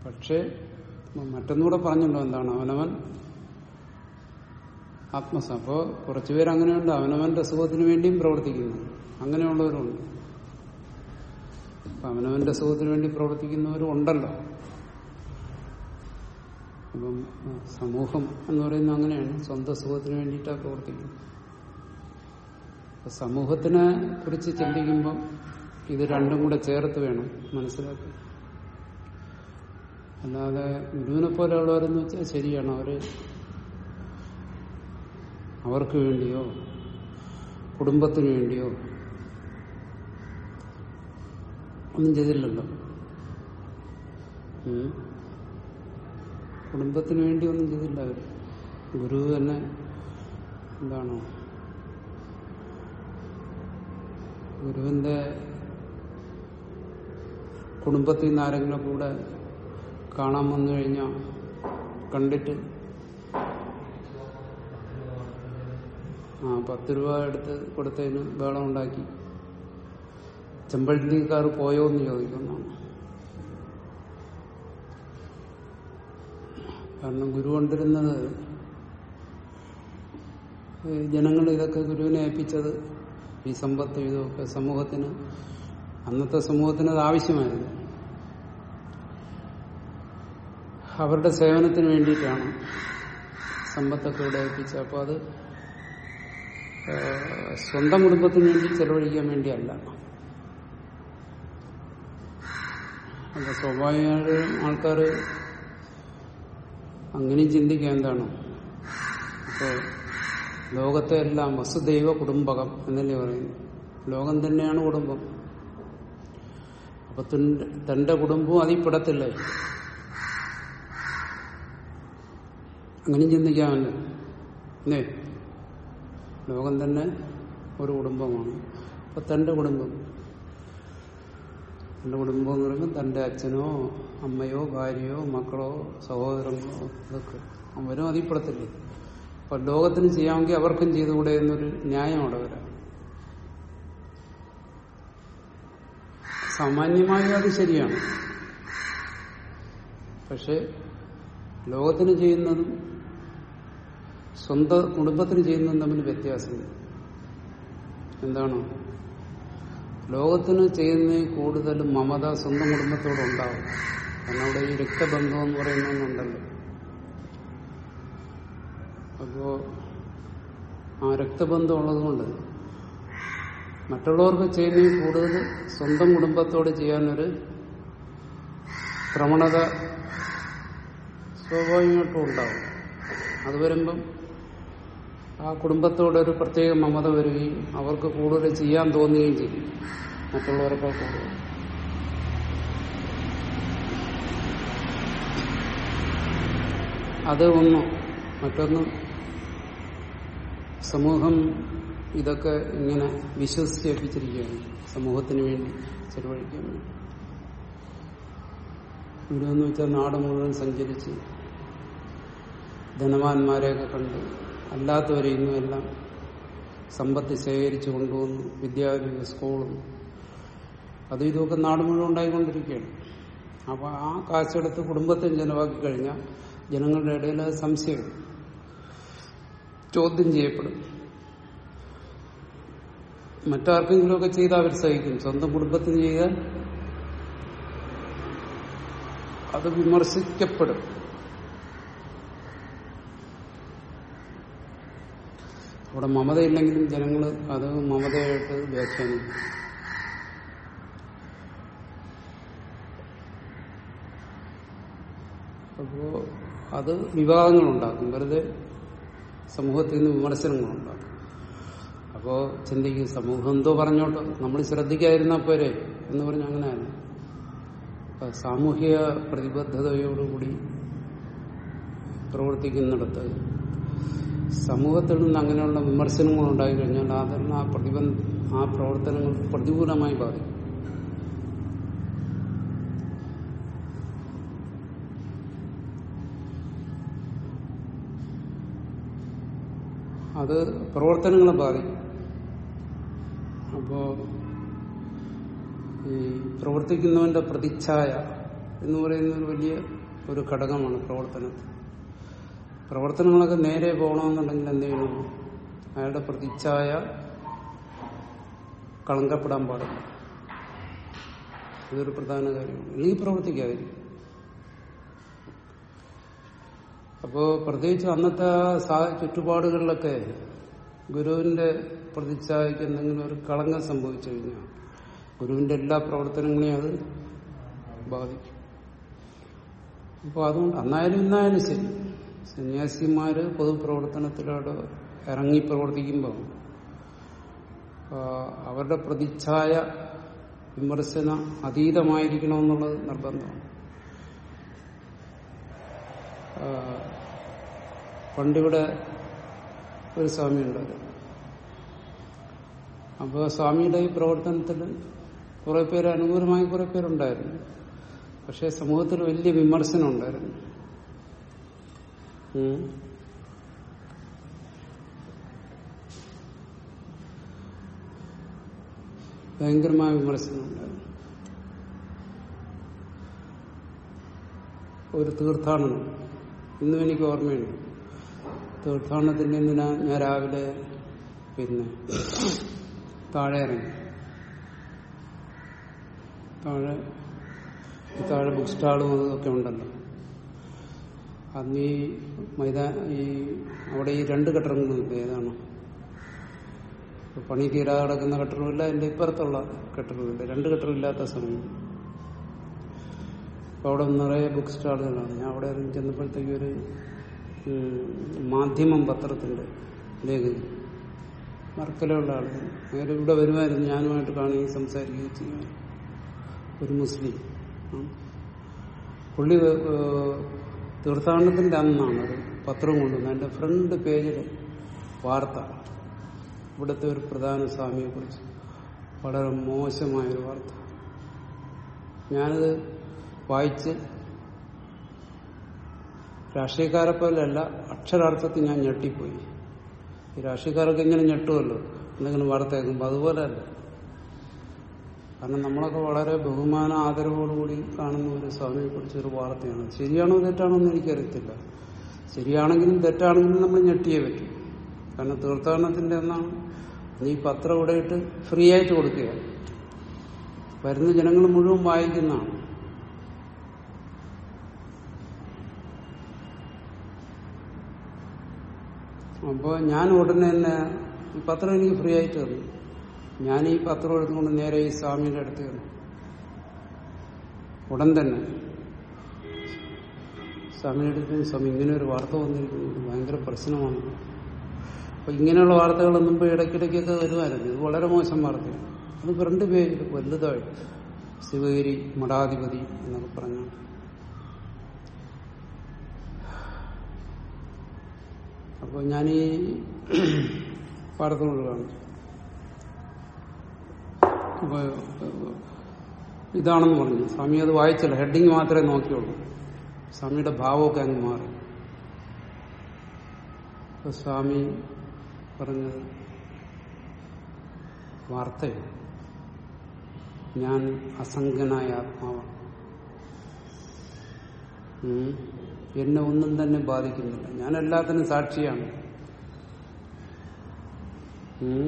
പക്ഷേ മറ്റൊന്നുകൂടെ പറഞ്ഞല്ലോ എന്താണ് അവനവൻ ആത്മസ അപ്പോ കുറച്ചുപേര് അങ്ങനെയുണ്ട് അവനവന്റെ സുഖത്തിന് വേണ്ടിയും പ്രവർത്തിക്കുന്നു അങ്ങനെയുള്ളവരുണ്ട് അപ്പൊ അവനവന്റെ സുഖത്തിന് വേണ്ടി പ്രവർത്തിക്കുന്നവരും ഉണ്ടല്ലോ അപ്പം ആ, സമൂഹം എന്ന് പറയുന്നത് അങ്ങനെയാണ് സ്വന്തം സുഖത്തിന് വേണ്ടിയിട്ടാണ് പ്രവർത്തിക്കുന്നത് അപ്പൊ സമൂഹത്തിനെ കുറിച്ച് ചിന്തിക്കുമ്പം ഇത് രണ്ടും കൂടെ ചേർത്ത് വേണം മനസ്സിലാക്കാൻ അല്ലാതെ ഗുരുവിനെ പോലെയുള്ളവരെന്ന് വെച്ചാൽ ശരിയാണ് അവര് അവർക്ക് വേണ്ടിയോ കുടുംബത്തിന് വേണ്ടിയോ ഒന്നും ചെയ്തില്ലല്ലോ ഉം. കുടുംബത്തിന് വേണ്ടി ഒന്നും ചെയ്തില്ല അവർ ഗുരു തന്നെ എന്താണോ ഗുരുവിന്റെ കുടുംബത്തിൽ നിന്ന് ആരെങ്കിലും കൂടെ കാണാൻ വന്നു കഴിഞ്ഞാൽ കണ്ടിട്ട് ആ പത്ത് രൂപ എടുത്ത് കൊടുത്തതിന് ബഹളം ഉണ്ടാക്കി ചെമ്പഴന്തിക്കാർ പോയോ എന്ന് ചോദിക്കുന്നതാണ് കാരണം ഗുരു കൊണ്ടിരുന്നത് ഈ ജനങ്ങൾ ഇതൊക്കെ ഗുരുവിനെ ഏൽപ്പിച്ചത് ഈ സമ്പത്ത് ഇതൊക്കെ സമൂഹത്തിന് അന്നത്തെ സമൂഹത്തിന് അത് ആവശ്യമായിരുന്നു അവരുടെ സേവനത്തിന് വേണ്ടിയിട്ടാണ് സമ്പത്തൊക്കെ ഇവിടെ ഏൽപ്പിച്ചത് അപ്പോൾ അത് ആ, സ്വന്തം കുടുംബത്തിന് വേണ്ടി ചെലവഴിക്കാൻ വേണ്ടിയല്ല അപ്പൊ സ്വാഭാവികമായിട്ടും ആൾക്കാർ അങ്ങനെയും ചിന്തിക്കുക എന്താണ് ഇപ്പോ ലോകത്തെ എല്ലാം വസുദൈവ കുടുംബകം എന്നല്ലേ പറയുന്നു ലോകം തന്നെയാണ് കുടുംബം അപ്പൊ തന്റെ- തന്റെ കുടുംബവും അതിൽ പെടത്തില്ലേ അങ്ങനെയും ചിന്തിക്കാമല്ലോ അല്ലേ ലോകം തന്നെ ഒരു കുടുംബമാണ് അപ്പൊ തന്റെ കുടുംബം തന്റെ കുടുംബം എന്ന് പറയുമ്പോൾ തന്റെ അച്ഛനോ അമ്മയോ ഭാര്യയോ മക്കളോ സഹോദരങ്ങളോ ഇതൊക്കെ അവരും അതിൽപ്പെടത്തില്ലേ അപ്പൊ ലോകത്തിന് ചെയ്യാമെങ്കിൽ അവർക്കും ചെയ്തുകൂടെ എന്നൊരു ന്യായം അവിടെ വരാം സാമാന്യമായി അത് ശരിയാണ് പക്ഷെ ലോകത്തിന് ചെയ്യുന്നതും സ്വന്തം കുടുംബത്തിന് ചെയ്യുന്നതും തമ്മിൽ വ്യത്യാസമുണ്ട് എന്താണ് ലോകത്തിന് ചെയ്യുന്നതിൽ കൂടുതൽ മമത സ്വന്തം കുടുംബത്തോടുണ്ടാവും കാരണം അവിടെ ഈ രക്തബന്ധം എന്ന് പറയുന്നൊന്നുണ്ടല്ലോ അപ്പോ ആ രക്തബന്ധം ഉള്ളതുകൊണ്ട് മറ്റുള്ളവർക്ക് ചെയ്യുന്നതിൽ കൂടുതൽ സ്വന്തം കുടുംബത്തോട് ചെയ്യാനൊരു പ്രവണത സ്വാഭാവികമായിട്ടും ഉണ്ടാവും അത് വരുമ്പം ആ കുടുംബത്തോടൊരു പ്രത്യേക മമത വരികയും അവർക്ക് കൂടുതൽ ചെയ്യാൻ തോന്നുകയും ചെയ്യും മറ്റുള്ളവർക്ക് കൂടുതൽ അത് ഒന്ന് മറ്റൊന്ന് സമൂഹം ഇതൊക്കെ ഇങ്ങനെ വിശ്വസിച്ചേൽപ്പിച്ചിരിക്കുകയാണ് സമൂഹത്തിന് വേണ്ടി ചെലവഴിക്കാൻ വേണ്ടി ഇവിടെ എന്ന് വെച്ചാൽ നാട് മുഴുവൻ സഞ്ചരിച്ച് ധനവാന്മാരെയൊക്കെ കണ്ട് അല്ലാത്തവരെ ഇന്നും എല്ലാം സമ്പത്ത് ശേഖരിച്ചു കൊണ്ടുവന്നു വിദ്യാലയ സ്കൂളും അതും ഇതുമൊക്കെ നാട് മുഴുവൻ ഉണ്ടായിക്കൊണ്ടിരിക്കുകയാണ് അപ്പൊ ആ കാശെടുത്ത് കുടുംബത്തിൽ ചെലവാക്കി കഴിഞ്ഞാൽ ജനങ്ങളുടെ ഇടയിൽ അത് സംശയം ചോദ്യം ചെയ്യപ്പെടും മറ്റാർക്കെങ്കിലുമൊക്കെ ചെയ്താൽ അവർ സഹിക്കും സ്വന്തം കുടുംബത്തിന് ചെയ്താൽ അത് വിമർശിക്കപ്പെടും അവിടെ മമതയില്ലെങ്കിലും ജനങ്ങൾ അത് മമതയായിട്ട് വ്യാഖ്യാനിക്കും അപ്പോ അത് വിവാദങ്ങളുണ്ടാക്കും വെറുതെ സമൂഹത്തിൽ നിന്ന് വിമർശനങ്ങളുണ്ടാക്കും അപ്പോ ചിന്തിക്കും സമൂഹം എന്തോ പറഞ്ഞോട്ട് നമ്മൾ ശ്രദ്ധിക്കാതിരുന്നാൽ പോരെ എന്ന് പറഞ്ഞ അങ്ങനെയല്ല അപ്പൊ സാമൂഹിക പ്രതിബദ്ധതയോടുകൂടി പ്രവർത്തിക്കുന്നിടത്ത് സമൂഹത്തിൽ നിന്ന് അങ്ങനെയുള്ള വിമർശനങ്ങൾ ഉണ്ടായി കഴിഞ്ഞാൽ അതെല്ലാം ആ പ്രതിബന്ധ ആ പ്രവർത്തനങ്ങൾ പ്രതികൂലമായി ബാധിക്കും അത് പ്രവർത്തനങ്ങളെ ബാധിക്കും അപ്പോ ഈ പ്രവർത്തിക്കുന്നവന്റെ പ്രതിച്ഛായ എന്ന് പറയുന്ന ഒരു വലിയ ഒരു ഘടകമാണ് പ്രവർത്തനത്തിൽ പ്രവർത്തനങ്ങളൊക്കെ നേരെ പോകണമെന്നുണ്ടെങ്കിൽ എന്ത് ചെയ്യണം അയാളുടെ പ്രതിച്ഛായ കളങ്കപ്പെടാൻ പാടില്ല ഇതൊരു പ്രധാന കാര്യമാണ് അല്ലെങ്കിൽ പ്രവർത്തിക്കാതിരിക്കും അപ്പോ പ്രത്യേകിച്ച് അന്നത്തെ സാ- ചുറ്റുപാടുകളിലൊക്കെ ഗുരുവിന്റെ പ്രതിച്ഛായക്ക് എന്തെങ്കിലും ഒരു കളങ്കം സംഭവിച്ചു കഴിഞ്ഞാൽ ഗുരുവിന്റെ എല്ലാ പ്രവർത്തനങ്ങളെയും അത് ബാധിക്കും അപ്പോൾ അതുകൊണ്ട് അന്നായാലും ഇന്നായാലും ശരി സന്യാസിമാര് പൊതുപ്രവർത്തനത്തിലൂടെ ഇറങ്ങി പ്രവർത്തിക്കുമ്പോൾ ആ, അവരുടെ പ്രതിച്ഛായ വിമർശന അതീതമായിരിക്കണമെന്നുള്ളത് നിർബന്ധമാണ് ആ, പണ്ടിവിടെ ഒരു സ്വാമി ഉണ്ടായിരുന്നു അപ്പോൾ സ്വാമിയുടെ ഈ പ്രവർത്തനത്തിൽ കുറെ പേര് അനുകൂലമായി കുറെ പേരുണ്ടായിരുന്നു പക്ഷെ സമൂഹത്തിൽ വലിയ വിമർശനം ഉണ്ടായിരുന്നു ഉം. ഭയങ്കരമായ വിമർശനം ഉണ്ടായിരുന്നു ഒരു തീർത്ഥാടനം ഇന്നും എനിക്ക് ഓർമ്മയുണ്ട് തീർത്ഥാടനത്തിന്റെ ഇന്ന് ഞാൻ ഞാൻ രാവിലെ പിന്നെ താഴെ ഇറങ്ങി താഴെ ഈ താഴെ ബുക്ക് സ്റ്റാളും അതൊക്കെ ഉണ്ടല്ലോ അന്ന് ഈ മൈതാ ഈ അവിടെ ഈ രണ്ട് കെട്ടിടങ്ങളുണ്ട് ഏതാണ് പണി തീരാതെ കിടക്കുന്ന കെട്ടിടമില്ല എന്റെ ഇപ്പുറത്തുള്ള കെട്ടിടമില്ല രണ്ട് കെട്ടിടമില്ലാത്ത സമയം അപ്പൊ അവിടെ നിറയെ ബുക്ക് സ്റ്റാളുകളാണ് ഞാൻ അവിടെ ഇറങ്ങി ചെന്നപ്പോഴത്തേക്ക് ഒരു ഉം, മാധ്യമം പത്രത്തിന്റെ ലേഖകൻ മറക്കലുള്ള ആളുകൾ നേരെ ഇവിടെ വരുമായിരുന്നു ഞാനുമായിട്ട് കാണുകയും സംസാരിക്കുകയും ചെയ്യുമായിരുന്നു ഒരു മുസ്ലിം ഉം. പുള്ളി ഏഹ്, തീർത്ഥാടനത്തിന്റെ അന്നാണ് ഒരു പത്രം കൊണ്ടുവന്നത് എന്റെ ഫ്രണ്ട് പേജിൽ വാർത്ത ഇവിടുത്തെ ഒരു പ്രധാന സ്വാമിയെ കുറിച്ച് വളരെ മോശമായൊരു വാർത്ത ഞാനത് വായിച്ച് രാഷ്ട്രീയക്കാരെ പോലെയല്ല അക്ഷരാർത്ഥത്തിൽ ഞാൻ ഞെട്ടിപ്പോയി ഈ രാഷ്ട്രീയക്കാരൊക്കെ ഇങ്ങനെ ഞെട്ടുമല്ലോ എന്തെങ്കിലും വാർത്ത കേൾക്കുമ്പോൾ അതുപോലെ അല്ല കാരണം നമ്മളൊക്കെ വളരെ ബഹുമാന ആദരവോടുകൂടി കാണുന്ന ഒരു സ്വാമിയെ കുറിച്ച് ഒരു വാർത്തയാണ് ശരിയാണോ തെറ്റാണോ എന്ന് എനിക്കറിയത്തില്ല ശരിയാണെങ്കിലും തെറ്റാണെങ്കിലും നമ്മൾ ഞെട്ടിയേ പറ്റും കാരണം തീർത്ഥാടനത്തിന്റെ എന്നാണ് നീ പത്രം ഇവിടെ ഇട്ട് ഫ്രീ ആയിട്ട് കൊടുക്കുക വരുന്ന ജനങ്ങൾ മുഴുവൻ വായിക്കുന്നതാണ് അപ്പോൾ ഞാൻ ഉടനെ തന്നെ ഈ പത്രം എനിക്ക് ഫ്രീ ആയിട്ട് തന്നു ഞാൻ ഈ പത്രം എടുത്തുകൊണ്ട് നേരെ ഈ സ്വാമിയുടെ അടുത്ത് തന്നു ഉടൻ തന്നെ സ്വാമിയുടെ അടുത്ത് സ്വാമി ഇങ്ങനെ ഒരു വാർത്ത വന്നിരിക്കുന്നു ഇത് ഭയങ്കര പ്രശ്നമാണ് അപ്പൊ ഇങ്ങനെയുള്ള വാർത്തകളൊന്നും ഇപ്പൊ ഇടയ്ക്കിടയ്ക്കൊക്കെ വരുമായിരുന്നു ഇത് വളരെ മോശം വാർത്തയാണ് അത് ഫ്രണ്ട് പേജിൽ വലുതായി ശിവഗിരി മഠാധിപതി എന്നൊക്കെ പറഞ്ഞു അപ്പോൾ ഞാൻ ഈ വാർത്തകൾ കാണിച്ചു അപ്പൊ ഇതാണെന്ന് പറഞ്ഞു സ്വാമി അത് വായിച്ചില്ല ഹെഡിങ് മാത്രമേ നോക്കിയുള്ളൂ സ്വാമിയുടെ ഭാവമൊക്കെ അങ്ങ് മാറി അപ്പൊ സ്വാമി പറഞ്ഞത് വാർത്തയോ ഞാൻ അസംഗനായ ആത്മാവാണ് ഉം. എന്നെ ഒന്നും തന്നെ ബാധിക്കുന്നില്ല ഞാൻ എല്ലാത്തിനും സാക്ഷിയാണ് ഉം.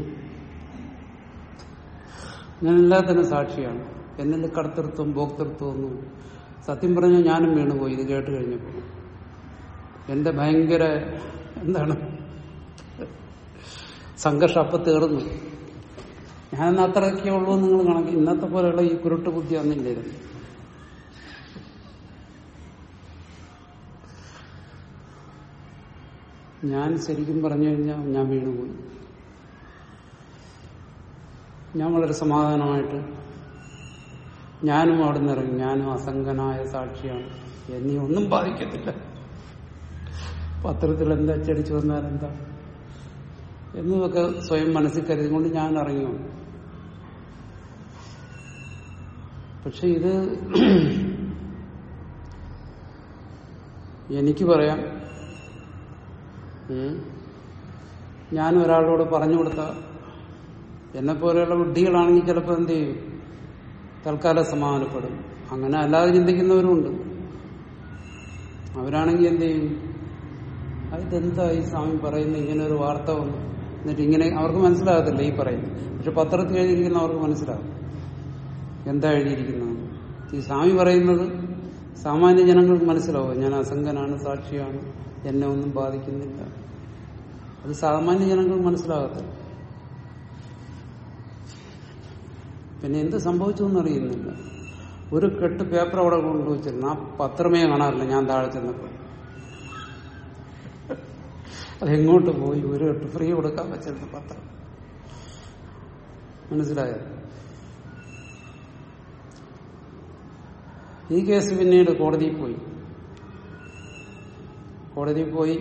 ഞാൻ എല്ലാത്തിനും സാക്ഷിയാണ് എന്നിൽ കർത്തൃത്വം ഭോക്തൃത്വം ഒന്നും സത്യം പറഞ്ഞാൽ ഞാനും വീണുപോയി ഇത് കേട്ട് കഴിഞ്ഞപ്പോൾ എന്റെ ഭയങ്കര എന്താണ് സംഘർഷം അപ്പൊ തീർന്നു ഞാൻ അത്രയൊക്കെ ഉള്ളൂ എന്ന് നിങ്ങൾ കണക്ക് ഇന്നത്തെ പോലെയുള്ള ഈ കുരുട്ട് ബുദ്ധി അന്നില്ലായിരുന്നു ഞാൻ ശരിക്കും പറഞ്ഞു കഴിഞ്ഞാൽ ഞാൻ വീണുപോയി ഞാൻ വളരെ സമാധാനമായിട്ട് ഞാനും അവിടെ നിന്ന് ഇറങ്ങി ഞാനും അസംഗനായ സാക്ഷിയാണ് എന്നെ ഒന്നും ബാധിക്കത്തില്ല പത്രത്തിൽ എന്താ അച്ചടിച്ചു വന്നാൽ എന്താ എന്നതൊക്കെ സ്വയം മനസ്സിൽ കരുതിക്കൊണ്ട് ഞാൻ ഇറങ്ങി വന്നു പക്ഷെ ഇത് എനിക്ക് പറയാം ഉം, ഞാൻ ഒരാളോട് പറഞ്ഞു കൊടുത്ത എന്നെ പോലെയുള്ള ബുദ്ധികളാണെങ്കിൽ ചിലപ്പോൾ എന്ത് ചെയ്യും തൽക്കാലം സമാധാനപ്പെടും അങ്ങനെ അല്ലാതെ ചിന്തിക്കുന്നവരുമുണ്ട് അവരാണെങ്കിൽ എന്ത് ചെയ്യും "ആ, ഇതെന്താ ഈ സ്വാമി പറയുന്ന ഇങ്ങനെ ഒരു വാർത്ത വന്നു എന്നിട്ട് ഇങ്ങനെ അവർക്ക് മനസ്സിലാകത്തില്ല ഈ പറയുന്നത് പക്ഷെ പത്രത്തിൽ എഴുതിയിരിക്കുന്ന അവർക്ക് മനസ്സിലാകും എന്താ എഴുതിയിരിക്കുന്നത് ഈ സ്വാമി പറയുന്നത് സാമാന്യ ജനങ്ങൾക്ക് മനസ്സിലാവും ഞാൻ അസംഗനാണ് സാക്ഷിയാണ് എന്നെ ഒന്നും ബാധിക്കുന്നില്ല അത് സാമാന്യ ജനങ്ങൾക്ക് മനസ്സിലാകത്തില്ല പിന്നെ എന്ത് സംഭവിച്ചു എന്നറിയുന്നില്ല ഒരു കെട്ട് പേപ്പർ അവിടെ കൊണ്ടുവച്ചിരുന്നു ആ പത്രമേ കാണാറില്ല ഞാൻ താഴെ ചെന്നപ്പോൾ അതെങ്ങോട്ട് പോയി ഒരു കെട്ട് ഫ്രീ കൊടുക്കാൻ വെച്ചിരുന്ന പത്രം മനസ്സിലായോ ഈ കേസ് പിന്നീട് കോടതിയിൽ പോയി കോടതിയിൽ പോയി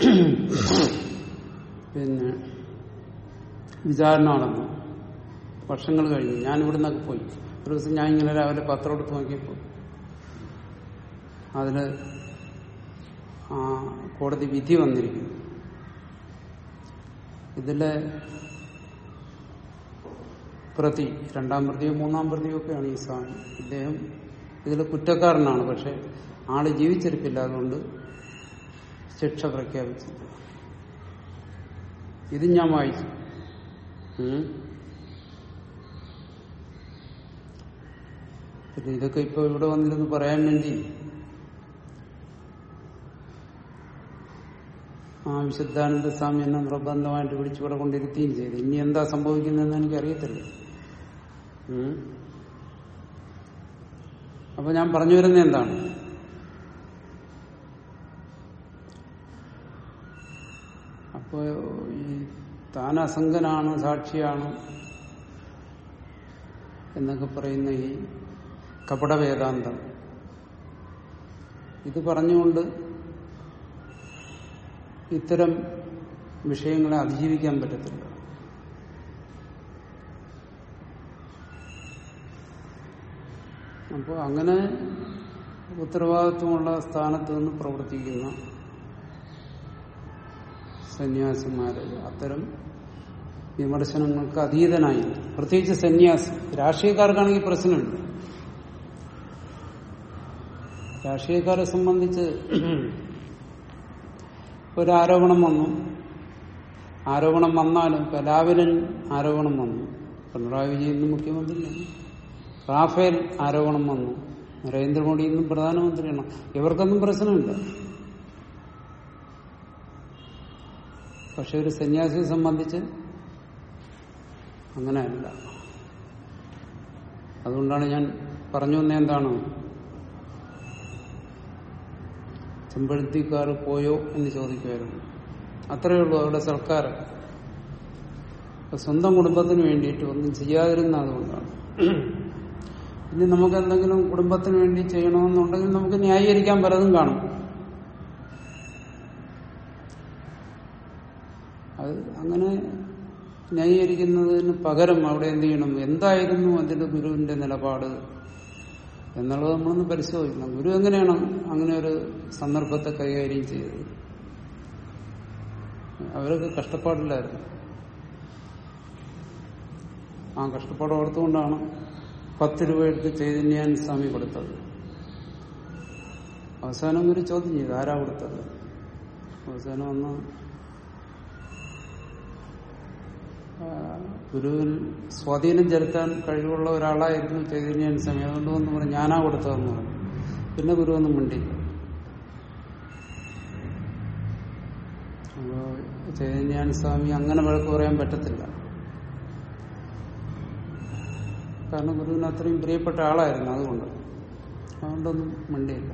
പിന്നെ വിചാരണ നടന്നു വർഷങ്ങൾ കഴിഞ്ഞു ഞാൻ ഇവിടെ നിന്നൊക്കെ പോയി ഒരു ദിവസം ഞാൻ ഇങ്ങനെ രാവിലെ പത്രം എടുത്ത് നോക്കിയപ്പോൾ അതില് ആ കോടതി വിധി വന്നിരിക്കുന്നു ഇതിലെ പ്രതി രണ്ടാം പ്രതിയോ മൂന്നാം പ്രതിയോ ഒക്കെയാണ് ഈ സ്വാമി ഇദ്ദേഹം ഇതിൽ കുറ്റക്കാരനാണ് പക്ഷെ ആള് ജീവിച്ചിരിപ്പില്ല അതുകൊണ്ട് ശിക്ഷ പ്രഖ്യാപിച്ചു ഇത് ഞാൻ വായിച്ചു ഉം. പിന്നെ ഇതൊക്കെ ഇപ്പൊ ഇവിടെ വന്നിരുന്ന് പറയാൻ വേണ്ടി ആ വിശുദ്ധാനന്ദ സ്വാമി എന്നെ നിർബന്ധമായിട്ട് വിളിച്ചിവിടെ കൊണ്ടിരുത്തുകയും ചെയ്തു ഇനി എന്താ സംഭവിക്കുന്നതെന്ന് എനിക്കറിയത്തില്ല ഉം. അപ്പൊ ഞാൻ പറഞ്ഞു വരുന്നത് എന്താണ് അപ്പോ ഈ താൻ അസംഗനാണ് സാക്ഷിയാണ് എന്നൊക്കെ പറയുന്ന ഈ കപട വേദാന്തം ഇത് പറഞ്ഞുകൊണ്ട് ഇത്തരം വിഷയങ്ങളെ അതിജീവിക്കാൻ പറ്റത്തില്ല അപ്പോൾ അങ്ങനെ ഉത്തരവാദിത്വമുള്ള സ്ഥാനത്ത് നിന്ന് പ്രവർത്തിക്കുന്ന സന്യാസിമാര് അത്തരം വിമർശനങ്ങൾക്ക് അതീതനായി പ്രത്യേകിച്ച് സന്യാസി രാഷ്ട്രീയക്കാർക്കാണെങ്കിൽ പ്രശ്നമുണ്ട് രാഷ്ട്രീയക്കാരെ സംബന്ധിച്ച് ഒരു ആരോപണം വന്നു ആരോപണം വന്നാലും ഇപ്പൊ ലാവലൻ ആരോപണം വന്നു പിണറായി വിജയൻ ഇന്ന് മുഖ്യമന്ത്രിയാണ് റാഫേൽ ആരോപണം വന്നു നരേന്ദ്രമോദി ഇന്നും പ്രധാനമന്ത്രിയാണ് ഇവർക്കൊന്നും പ്രശ്നമില്ല പക്ഷെ ഒരു സന്യാസിയെ സംബന്ധിച്ച് അങ്ങനെയല്ല അതുകൊണ്ടാണ് ഞാൻ പറഞ്ഞു വന്ന എന്താണ് ചെമ്പഴുത്തിക്കാർ പോയോ എന്ന് ചോദിക്കുമായിരുന്നു അത്രയേ ഉള്ളൂ അവരുടെ സർക്കാർ അപ്പൊ സ്വന്തം കുടുംബത്തിന് വേണ്ടിയിട്ട് ഒന്നും ചെയ്യാതിരുന്ന അതുകൊണ്ടാണ് ഇനി നമുക്ക് എന്തെങ്കിലും കുടുംബത്തിന് വേണ്ടി ചെയ്യണമെന്നുണ്ടെങ്കിൽ നമുക്ക് ന്യായീകരിക്കാൻ പലതും കാണും അത് അങ്ങനെ ന്യായീകരിക്കുന്നതിന് പകരം അവിടെ എന്ത് ചെയ്യണം എന്തായിരുന്നു അതിന്റെ ഗുരുവിന്റെ നിലപാട് എന്നുള്ളത് നമ്മളൊന്ന് പരിശോധിക്കണം ഗുരു എങ്ങനെയാണ് അങ്ങനെ ഒരു സന്ദർഭത്തെ കൈകാര്യം ചെയ്തത് അവരൊക്കെ കഷ്ടപ്പാടില്ലായിരുന്നു ആ കഷ്ടപ്പാട് ഓർത്തുകൊണ്ടാണ് പത്ത് രൂപ എടുത്ത് ചൈതന്യാൻ സ്വാമി കൊടുത്തത് അവസാനം ഒരു ചോദ്യം ചെയ്തു ആരാ കൊടുത്തത് അവസാനം ഒന്ന് ആ, ഗുരുവിൽ സ്വാധീനം ചെലുത്താൻ കഴിവുള്ള ഒരാളായിരുന്നു ചൈതന്യൻ സ്വാമി അതുകൊണ്ട് വന്ന് പറഞ്ഞു ഞാനാ കൊടുത്തതെന്ന് പറഞ്ഞു പിന്നെ ഗുരു ഒന്നും മിണ്ടില്ല അപ്പോ ചൈതന്യാൻ സ്വാമി അങ്ങനെ വഴക്ക് പറയാൻ പറ്റത്തില്ല കാരണം ഗുരുവിന് അത്രയും പ്രിയപ്പെട്ട ആളായിരുന്നു അതുകൊണ്ട് അതുകൊണ്ടൊന്നും മിണ്ടിയില്ല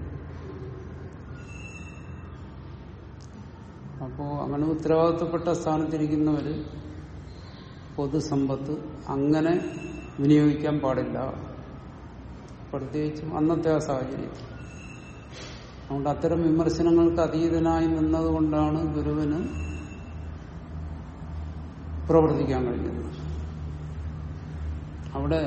അപ്പോ അങ്ങനെ ഉത്തരവാദിത്തപ്പെട്ട സ്ഥാനത്തിരിക്കുന്നവര് പൊതുസമ്പത്ത് അങ്ങനെ വിനിയോഗിക്കാൻ പാടില്ല പ്രത്യേകിച്ചും അന്നത്തെ ആ സാഹചര്യത്തിൽ അതുകൊണ്ട് അത്തരം വിമർശനങ്ങൾക്ക് അതീതനായി നിന്നതുകൊണ്ടാണ് ഗുരുവിന് പ്രവർത്തിക്കാൻ കഴിഞ്ഞത് അവിടെ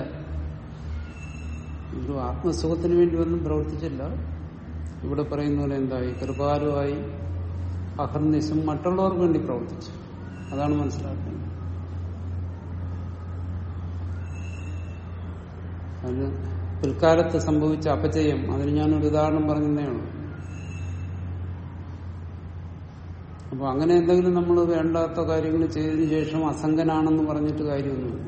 ഒരു ആത്മസുഖത്തിന് വേണ്ടി ഒന്നും പ്രവർത്തിച്ചില്ല ഇവിടെ പറയുന്ന പോലെ എന്തായി കൃപാലുവായി അഹർനിശം മറ്റുള്ളവർക്ക് വേണ്ടി പ്രവർത്തിച്ചു അതാണ് മനസ്സിലാക്കുന്നത് അതിന് പിൽക്കാലത്ത് സംഭവിച്ച അപജയം അതിന് ഞാനൊരു ഉദാഹരണം പറഞ്ഞതേ ഉള്ളൂ അപ്പൊ അങ്ങനെ എന്തെങ്കിലും നമ്മൾ വേണ്ടാത്ത കാര്യങ്ങൾ ചെയ്തതിനു ശേഷം അസംഗനാണെന്ന് പറഞ്ഞിട്ട് കാര്യമൊന്നുമില്ല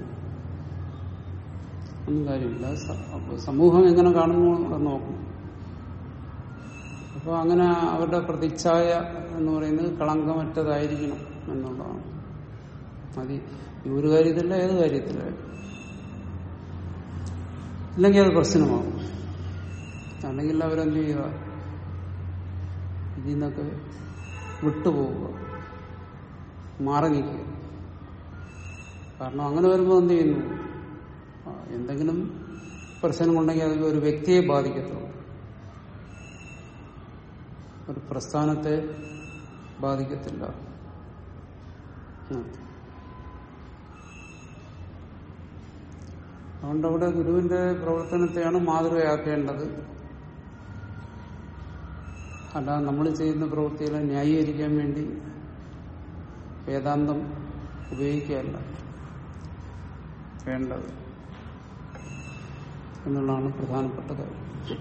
ഒന്നും കാര്യമില്ല സ- അപ്പൊ സമൂഹം എങ്ങനെ കാണുന്നു എന്ന് നോക്കും അപ്പോൾ അങ്ങനെ അവരുടെ പ്രതിച്ഛായ എന്ന് പറയുന്നത് കളങ്കമറ്റതായിരിക്കണം എന്നുള്ളതാണ് അത് ഈ ഒരു കാര്യത്തില്ല ഏത് കാര്യത്തിലായാലും ഇല്ലെങ്കിൽ അത് പ്രശ്നമാകും അല്ലെങ്കിൽ അവരെന്ത് ചെയ്യുക ഇതിൽ നിന്നൊക്കെ വിട്ടുപോവുക മാറി നിൽക്കുക കാരണം അങ്ങനെ വരുമ്പോൾ എന്ത് ചെയ്യുന്നു ആ, എന്തെങ്കിലും പ്രശ്നമുണ്ടെങ്കിൽ അത് ഒരു വ്യക്തിയെ ബാധിക്കത്തുള്ളൂ ഒരു പ്രസ്ഥാനത്തെ ബാധിക്കത്തില്ല ഉം. അതുകൊണ്ട് അവിടെ ഗുരുവിന്റെ പ്രവർത്തനത്തെയാണ് മാതൃകയാക്കേണ്ടത് അല്ല നമ്മൾ ചെയ്യുന്ന പ്രവൃത്തികളെ ന്യായീകരിക്കാൻ വേണ്ടി വേദാന്തം ഉപയോഗിക്കുകയല്ല വേണ്ടത് എന്നുള്ളതാണ് പ്രധാനപ്പെട്ട കാര്യം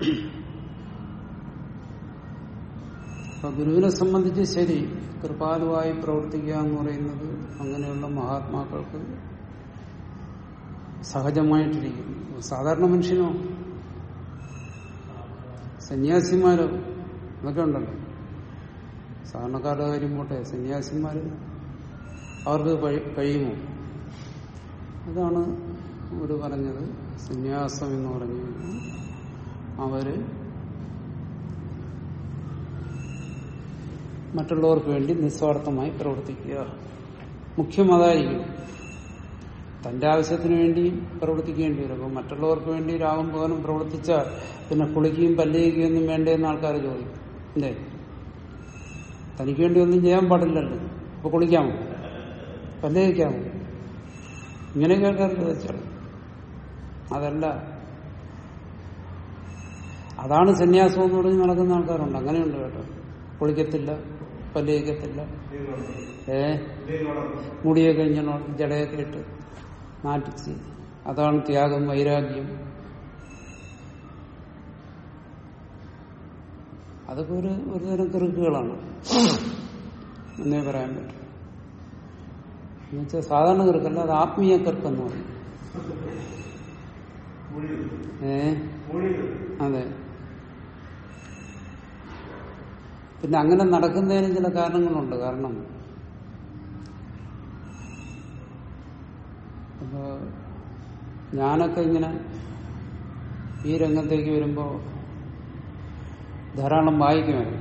അപ്പൊ ഗുരുവിനെ സംബന്ധിച്ച് ശരി കൃപാലുവായി പ്രവർത്തിക്കുക എന്ന് പറയുന്നത് അങ്ങനെയുള്ള മഹാത്മാക്കൾക്ക് സഹജമായിട്ടിരിക്കുന്നു സാധാരണ മനുഷ്യനോ സന്യാസിമാരോ അതൊക്കെ ഉണ്ടല്ലോ സാധാരണക്കാരുടെ കാര്യം പോട്ടെ സന്യാസിമാര് അവർക്ക് കഴി- കഴിയുമോ അതാണ് ഒരു പറഞ്ഞത് സന്യാസം എന്ന് പറഞ്ഞു കഴിഞ്ഞാൽ അവര് മറ്റുള്ളവർക്ക് വേണ്ടി നിസ്വാർത്ഥമായി പ്രവർത്തിക്കുക മുഖ്യം അതായിരിക്കും തന്റെ ആവശ്യത്തിന് വേണ്ടി പ്രവർത്തിക്കേണ്ടി വരും അപ്പൊ മറ്റുള്ളവർക്ക് വേണ്ടി രാവും പകലും പ്രവർത്തിച്ചാൽ പിന്നെ കുളിക്കുകയും പല്ലുകയും ഒന്നും വേണ്ടേന്ന് ആൾക്കാർ ചോദിക്കും അല്ലേ തനിക്ക് വേണ്ടി ഒന്നും ചെയ്യാൻ പാടില്ലല്ലോ അപ്പൊ കുളിക്കാമോ പല്ലുകയ്ക്കാമോ ഇങ്ങനെയൊക്കെ ആൾക്കാർ ചോദിച്ചാൽ അതല്ല അതാണ് സന്യാസം എന്ന് പറഞ്ഞ് നടക്കുന്ന ആൾക്കാരുണ്ട് അങ്ങനെയുണ്ട് കേട്ടോ കുളിക്കത്തില്ല പല്ലുകയ്ക്കത്തില്ല ഏ മുടിയൊക്കെ ഇങ്ങനെ ജടയൊക്കെ ഇട്ട് നാട്ടിച്ച് അതാണ് ത്യാഗം വൈരാഗ്യം അതൊക്കെ ഒരു ഒരു തരം കിറുക്കുകളാണ് എന്നേ പറയാൻ പറ്റും എന്നുവെച്ചാൽ സാധാരണ കിറുക്കല്ല അത് ആത്മീയ കിറുക്കെന്ന് പറയും ഏ അതെ പിന്നെ അങ്ങനെ നടക്കുന്നതിന് ചില കാരണങ്ങളുണ്ട് കാരണം അപ്പോ ഞാനൊക്കെ ഇങ്ങനെ ഈ രംഗത്തേക്ക് വരുമ്പോ ധാരാളം വായിക്കുമായിരുന്നു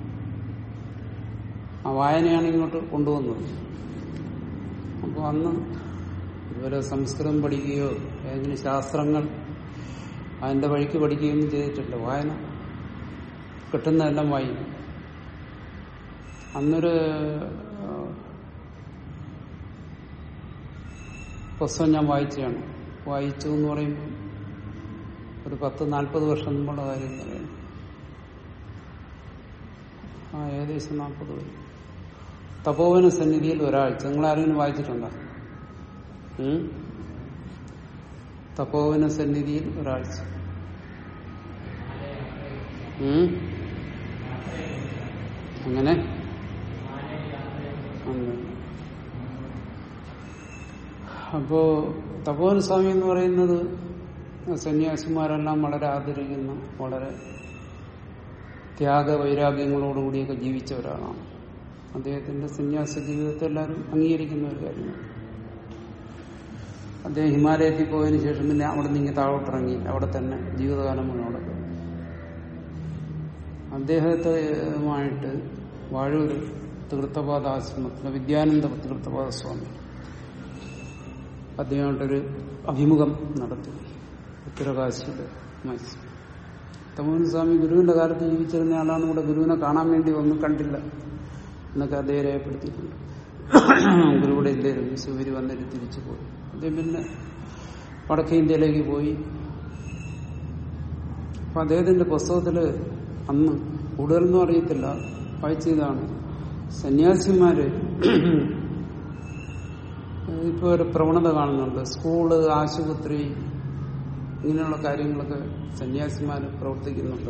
ആ വായനയാണ് ഇങ്ങോട്ട് കൊണ്ടുവന്നത് അപ്പോൾ അന്ന് ഇതുവരെ സംസ്കൃതം പഠിക്കുകയോ ഏതെങ്കിലും ശാസ്ത്രങ്ങൾ അതിന്റെ വഴിക്ക് പഠിക്കുകയൊന്നും ചെയ്തിട്ടില്ല വായന കിട്ടുന്നതെല്ലാം വായിക്കും അന്നൊരു ആ, പുസ്തകം ഞാൻ വായിച്ചതാണ് വായിച്ചു എന്ന് പറയുമ്പോൾ ഒരു പത്ത് നാൽപ്പത് വർഷം മുമ്പുള്ള കാര്യം പറയുന്നു ആ ഏകദേശം നാൽപ്പത് വരും തപോവന സന്നിധിയിൽ ഒരാഴ്ച നിങ്ങൾ ആരെങ്കിലും വായിച്ചിട്ടുണ്ടോ ഉം? തപോവന സന്നിധിയിൽ ഒരാഴ്ച ഉം? അങ്ങനെ അങ്ങനെ. അപ്പോ തപോവന സ്വാമി എന്ന് പറയുന്നത് സന്യാസിമാരെല്ലാം വളരെ ആദരിക്കുന്ന വളരെ ത്യാഗ വൈരാഗ്യങ്ങളോടുകൂടിയൊക്കെ ജീവിച്ച ഒരാളാണ് അദ്ദേഹത്തിന്റെ സന്യാസ ജീവിതത്തെ എല്ലാവരും അംഗീകരിക്കുന്ന ഒരു കാര്യമാണ് അദ്ദേഹം ഹിമാലയത്തിൽ പോയതിനു ശേഷം പിന്നെ അവിടെ നിന്ന് ഇങ്ങനെ താഴോട്ടിറങ്ങി അവിടെ തന്നെ ജീവിതകാലം മുഴുവൻ അവിടെ കഴിഞ്ഞു. അദ്ദേഹത്തുമായിട്ട് വാഴൂര് തീർത്ഥപാദ ആശ്രമത്തിലെ വിദ്യാനന്ദ തീർത്ഥപാദ സ്വാമി അദ്ദേഹമായിട്ടൊരു അഭിമുഖം നടത്തി ഉത്തരകാശിയുടെ മത്സ്യം തമോൻ സ്വാമി ഗുരുവിന്റെ കാലത്ത് ജീവിച്ചിരുന്ന ആളാണ് ഇവിടെ ഗുരുവിനെ കാണാൻ വേണ്ടി ഒന്നും കണ്ടില്ല എന്നൊക്കെ അദ്ദേഹം രേഖപ്പെടുത്തിയിട്ടുണ്ട് ഗുരുവിടെ ഇല്ലായിരുന്നു ശിവരി വന്നിട്ട് തിരിച്ചു പോയി അദ്ദേഹം പിന്നെ വടക്കേ ഇന്ത്യയിലേക്ക് പോയി അപ്പൊ അദ്ദേഹത്തിന്റെ പുസ്തകത്തില് അന്ന് കൂടുതലൊന്നും അറിയത്തില്ല വായിച്ചതാണ് സന്യാസിമാര് ഇപ്പൊ ഒരു പ്രവണത കാണുന്നുണ്ട് സ്കൂള് ആശുപത്രി ഇങ്ങനെയുള്ള കാര്യങ്ങളൊക്കെ സന്യാസിമാർ പ്രവർത്തിക്കുന്നുണ്ട്